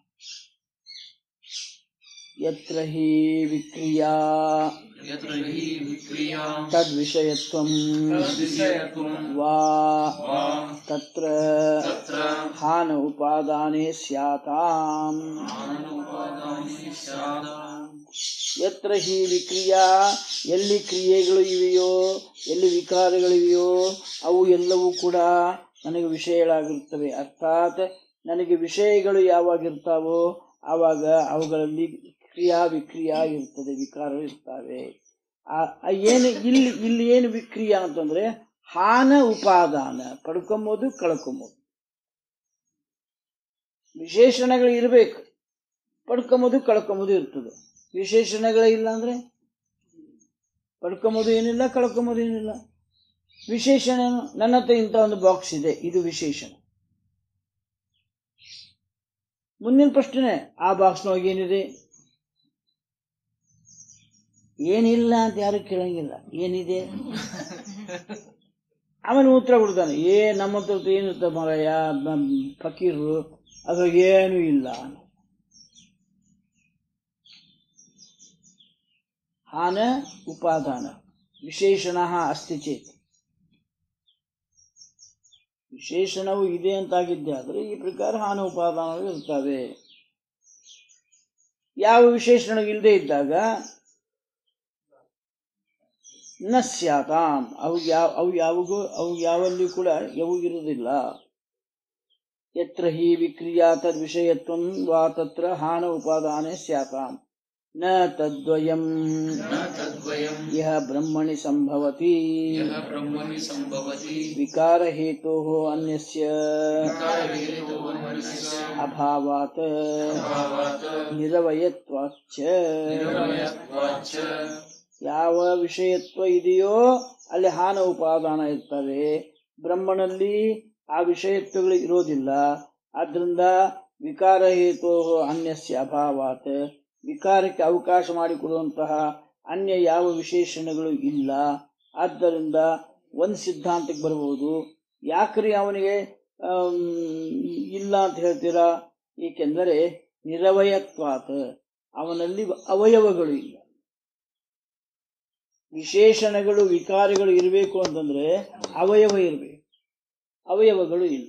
ಯತ್ರ ಹಿ ವಿಕ್ರಿಯಾ ಯತ್ರ ಹಿ ವಿಕ್ರಿಯಾ ತದ್ವಿಷಯತ್ವಂ ತದ್ವಿಷಯತ್ವಂ ವಾ ವಾ ತತ್ರ ತತ್ರ ಹಾನ ಉಪಾದಾನೆ ಸ್ಯಾತಾಂ ಅನುಪಾದಾನಿ ಸ್ಯಾತ್ ಯತ್ರ ಹಿ ವಿಕ್ರಿಯಾ ಎಲ್ಲಿ ಕ್ರಿಯೆಗಳು ಇವೆಯೋ ಎಲ್ಲಿ ವಿಕಾರಗಳಿವೆಯೋ ಅವು ಎಲ್ಲವೂ ಕೂಡ ನನಗೆ ವಿಷಯಗಳಾಗಿರುತ್ತವೆ ಅರ್ಥಾತ್ ನನಗೆ ವಿಷಯಗಳು ಯಾವಾಗಿರ್ತಾವೋ ಆವಾಗ ಅವುಗಳಲ್ಲಿ ಕ್ರಿಯಾ ವಿಕ್ರಿಯಾ ಇರ್ತದೆ ವಿಕಾರ ಇರ್ತವೆ ಆ- ಆ ಏನು ಇಲ್ಲಿ ಇಲ್ಲಿ ಏನು ವಿಕ್ರಿಯಾ ಅಂತಂದ್ರೆ ಹಾನ ಉಪಾದಾನ ಪಡ್ಕೊಂಬೋದು ಕಳ್ಕೊಂಬೋದು ವಿಶೇಷಣಗಳು ಇರಬೇಕು ಪಡ್ಕೊಂಬೋದು ಕಳ್ಕೊಂಬೋದು ಇರ್ತದೆ ವಿಶೇಷಣಗಳೇ ಇಲ್ಲ ಅಂದ್ರೆ ಪಡ್ಕೊಂಬೋದು ಏನಿಲ್ಲ ಕಳ್ಕೊಂಬೋದು ಏನಿಲ್ಲ ವಿಶೇಷಣ ಏನು? ನನ್ನ ಹತ್ರ ಇಂಥ ಒಂದು ಬಾಕ್ಸ್ ಇದೆ ಇದು ವಿಶೇಷಣ ಮುಂದಿನ ಪ್ರಶ್ನೆ ಆ ಬಾಕ್ಸ್ನೊಳಗೆ ಏನಿದೆ ಏನಿಲ್ಲ ಅಂತ ಯಾರು ಕೇಳಂಗಿಲ್ಲ ಏನಿದೆ ಆಮೇಲೆ ಉತ್ತರ ಕೊಡ್ತಾನೆ ಏ ನಮ್ಮ ಹತ್ರ ಏನಿರ್ತ ಮರಯ್ಯ ಫಕೀರರು ಅದ್ರಾಗ ಏನೂ ಇಲ್ಲ ಹಾನ ಉಪಾದಾನ ವಿಶೇಷಣ ಅಸ್ತಿ ಚೇತ್ ವಿಶೇಷಣವು ಇದೆ ಅಂತಾಗಿದ್ದೆ ಆದರೆ ಈ ಪ್ರಕಾರ ಹಾನ ಉಪಾದಾನಗಳು ಇರ್ತವೆ ಯಾವ ವಿಶೇಷಣ ಇಲ್ಲದೆ ಇದ್ದಾಗ ನ ಸ್ಯಾತಾಂ ಅವು ಯಾವ ಅವು ಯಾವಾಗೂ ಅವು ಯಾವಲ್ಲಿ ಕೂಡ ಯಾವೂ ಇರುವುದಿಲ್ಲ ಯತ್ರ ಹಿ ವಿಕ್ರಿಯಾ ತದ್ ವಿಷಯತ್ವಂ ವಾ ತತ್ರ ಹಾನ ಉಪಾದಾನೆ ಸ್ಯಾತಾಂ ನ ತದ್ವಯಂ ನ ತದ್ವಯಂ ಇಹ ಬ್ರಹ್ಮಣಿ ಸಂಭವತಿ ಯಃ ಬ್ರಹ್ಮಣಿ ಸಂಭವತಿ ವಿಕಾರ ಹೇತೋ ಅನ್ಯಸ್ಯ ವಿಕಾರಹೇತುರ್ಮನಸ್ಯ ಅಭಾವಾತ್ ಅಭಾವಾತ್ ನಿರವಯತ್ವಾಚ್ಚ ನಿರವಯತ್ವಾಚ್ಚ ಯಾವ ವಿಷಯತ್ವ ಇದೆಯೋ ಅಲ್ಲಿ ಹಾನ ಉಪಾದಾನ ಇರ್ತವೆ ಬ್ರಹ್ಮನಲ್ಲಿ ಆ ವಿಷಯತ್ವಗಳು ಇರೋದಿಲ್ಲ ಆದ್ರಿಂದ ವಿಕಾರ ಹೇತೋ ಅನ್ಯಸ್ಯ ಅಭಾವಾತ್ ವಿಕಾರಕ್ಕೆ ಅವಕಾಶ ಮಾಡಿಕೊಡುವಂತಹ ಅನ್ಯ ಯಾವ ವಿಶೇಷಣಗಳು ಇಲ್ಲ ಆದ್ದರಿಂದ ಒಂದು ಸಿದ್ಧಾಂತಕ್ಕೆ ಬರಬಹುದು ಯಾಕ್ರಿ ಅವನಿಗೆ ಆಮ್, ಇಲ್ಲ ಅಂತ ಹೇಳ್ತೀರಾ ಏಕೆಂದರೆ ನಿರವಯತ್ವಾತ್ ಅವನಲ್ಲಿ ಅವಯವಗಳು ಇಲ್ಲ ವಿಶೇಷಣಗಳು ವಿಕಾರಗಳು ಇರಬೇಕು ಅಂತಂದ್ರೆ ಅವಯವ ಇರಬೇಕು ಅವಯವಗಳು ಇಲ್ಲ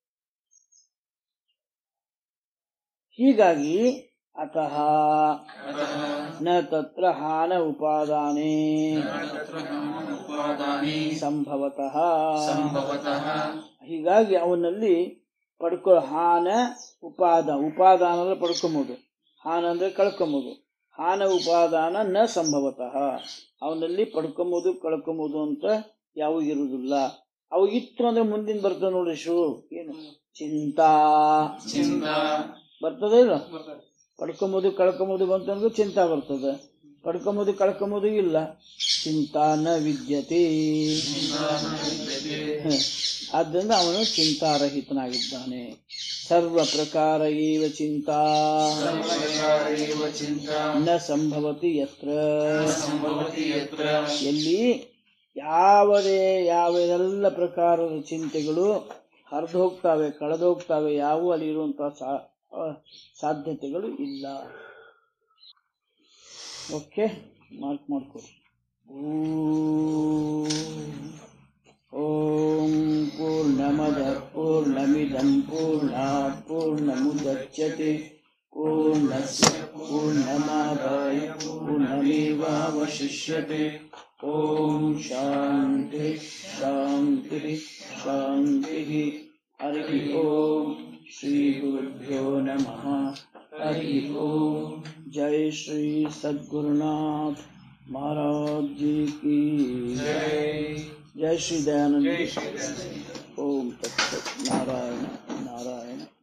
ಹೀಗಾಗಿ ಅತಃ ಅತಃ ನ ತತ್ರ ಹಾನ ಉಪಾದಾನೆ ತತ್ರ ಉಪಾದಾನಿ ಸಂಭವತಃ ಸಂಭವತಃ ಹೀಗಾಗಿ ಅವನಲ್ಲಿ ಪಡ್ಕೊ ಹಾನ ಉಪಾದ ಉಪಾದಾನ ಅಂದ್ರೆ ಪಡ್ಕೊಂಬೋದು ಹಾನ ಅಂದ್ರೆ ಕಳ್ಕೊಂಬೋದು ಹಾನ ಉಪಾದಾನ ನ ಸಂಭವತಃ ಅವನಲ್ಲಿ ಪಡ್ಕೊಂಬೋದು ಕಳ್ಕೊಂಬೋದು ಅಂತ ಯಾವ ಇರುವುದಿಲ್ಲ ಅವು ಇತ್ತು ಅಂದ್ರೆ ಮುಂದಿನ ಬರ್ತದೆ ನೋಡ್ರಿ ಶು ಏನು ಚಿಂತಾ ಚಿಂತ ಬರ್ತದೆ ಇಲ್ಲ ಪಡ್ಕೊಂಬೋದು ಕಳ್ಕೊಂಬೋದು ಬಂತಂದ್ರೆ ಚಿಂತಾ ಬರ್ತದೆ ಪಡ್ಕೊಂಬೋದು ಕಳ್ಕೊಂಬೋದು ಇಲ್ಲ ಚಿಂತಾ ನ ವಿದ್ಯತೆ ಹ. ಆದ್ದರಿಂದ ಅವನು ಚಿಂತಾರಹಿತನಾಗಿದ್ದಾನೆ ಸರ್ವ ಪ್ರಕಾರ ಏವ ಚಿಂತಾ ಸರ್ವಕಾರೇವ ಚಿಂತ ನ ಸಂಭವತಿ ಯತ್ರ ಸಂಭವತಿ ಯತ್ರ ಎಲ್ಲಿ ಯಾವುದೇ ಯಾವೆಲ್ಲ ಪ್ರಕಾರದ ಚಿಂತೆಗಳು ಹರಿದು ಹೋಗ್ತಾವೆ ಕಳೆದು ಹೋಗ್ತಾವೆ ಯಾವುವು ಅಲ್ಲಿ ಇರುವಂತಹ ಸಾ- ಆ, ಸಾಧ್ಯತೆಗಳು ಇಲ್ಲ ಓಕೆ ಮಾರ್ಕ್ ಮಾಡ್ಕೊಳ್ಳಿ ಓಂ ಪೂರ್ಣಮದ ಪೂರ್ಣಮಿದಂ ಪೂರ್ಣಾತ್ ಪೂರ್ಣಮುದಚ್ಯತೆ ಪೂರ್ಣಸ್ಯ ಪೂರ್ಣಮಾದಾಯ ಪೂರ್ಣಮೇವಾವಶಿಷ್ಯತೆ ಓಂ ಶಾಂತಿ ಶಾಂತಿ ಶಾಂತಿ ಹರಿ ಓಂ ಶ್ರೀ ಗುರುಭ್ಯೋ ನಮಃ हरि ओम जय श्री सद्गुरुनाथ महाराज जी की जय श्री दयानंद ओम तत्सत नारायण नारायण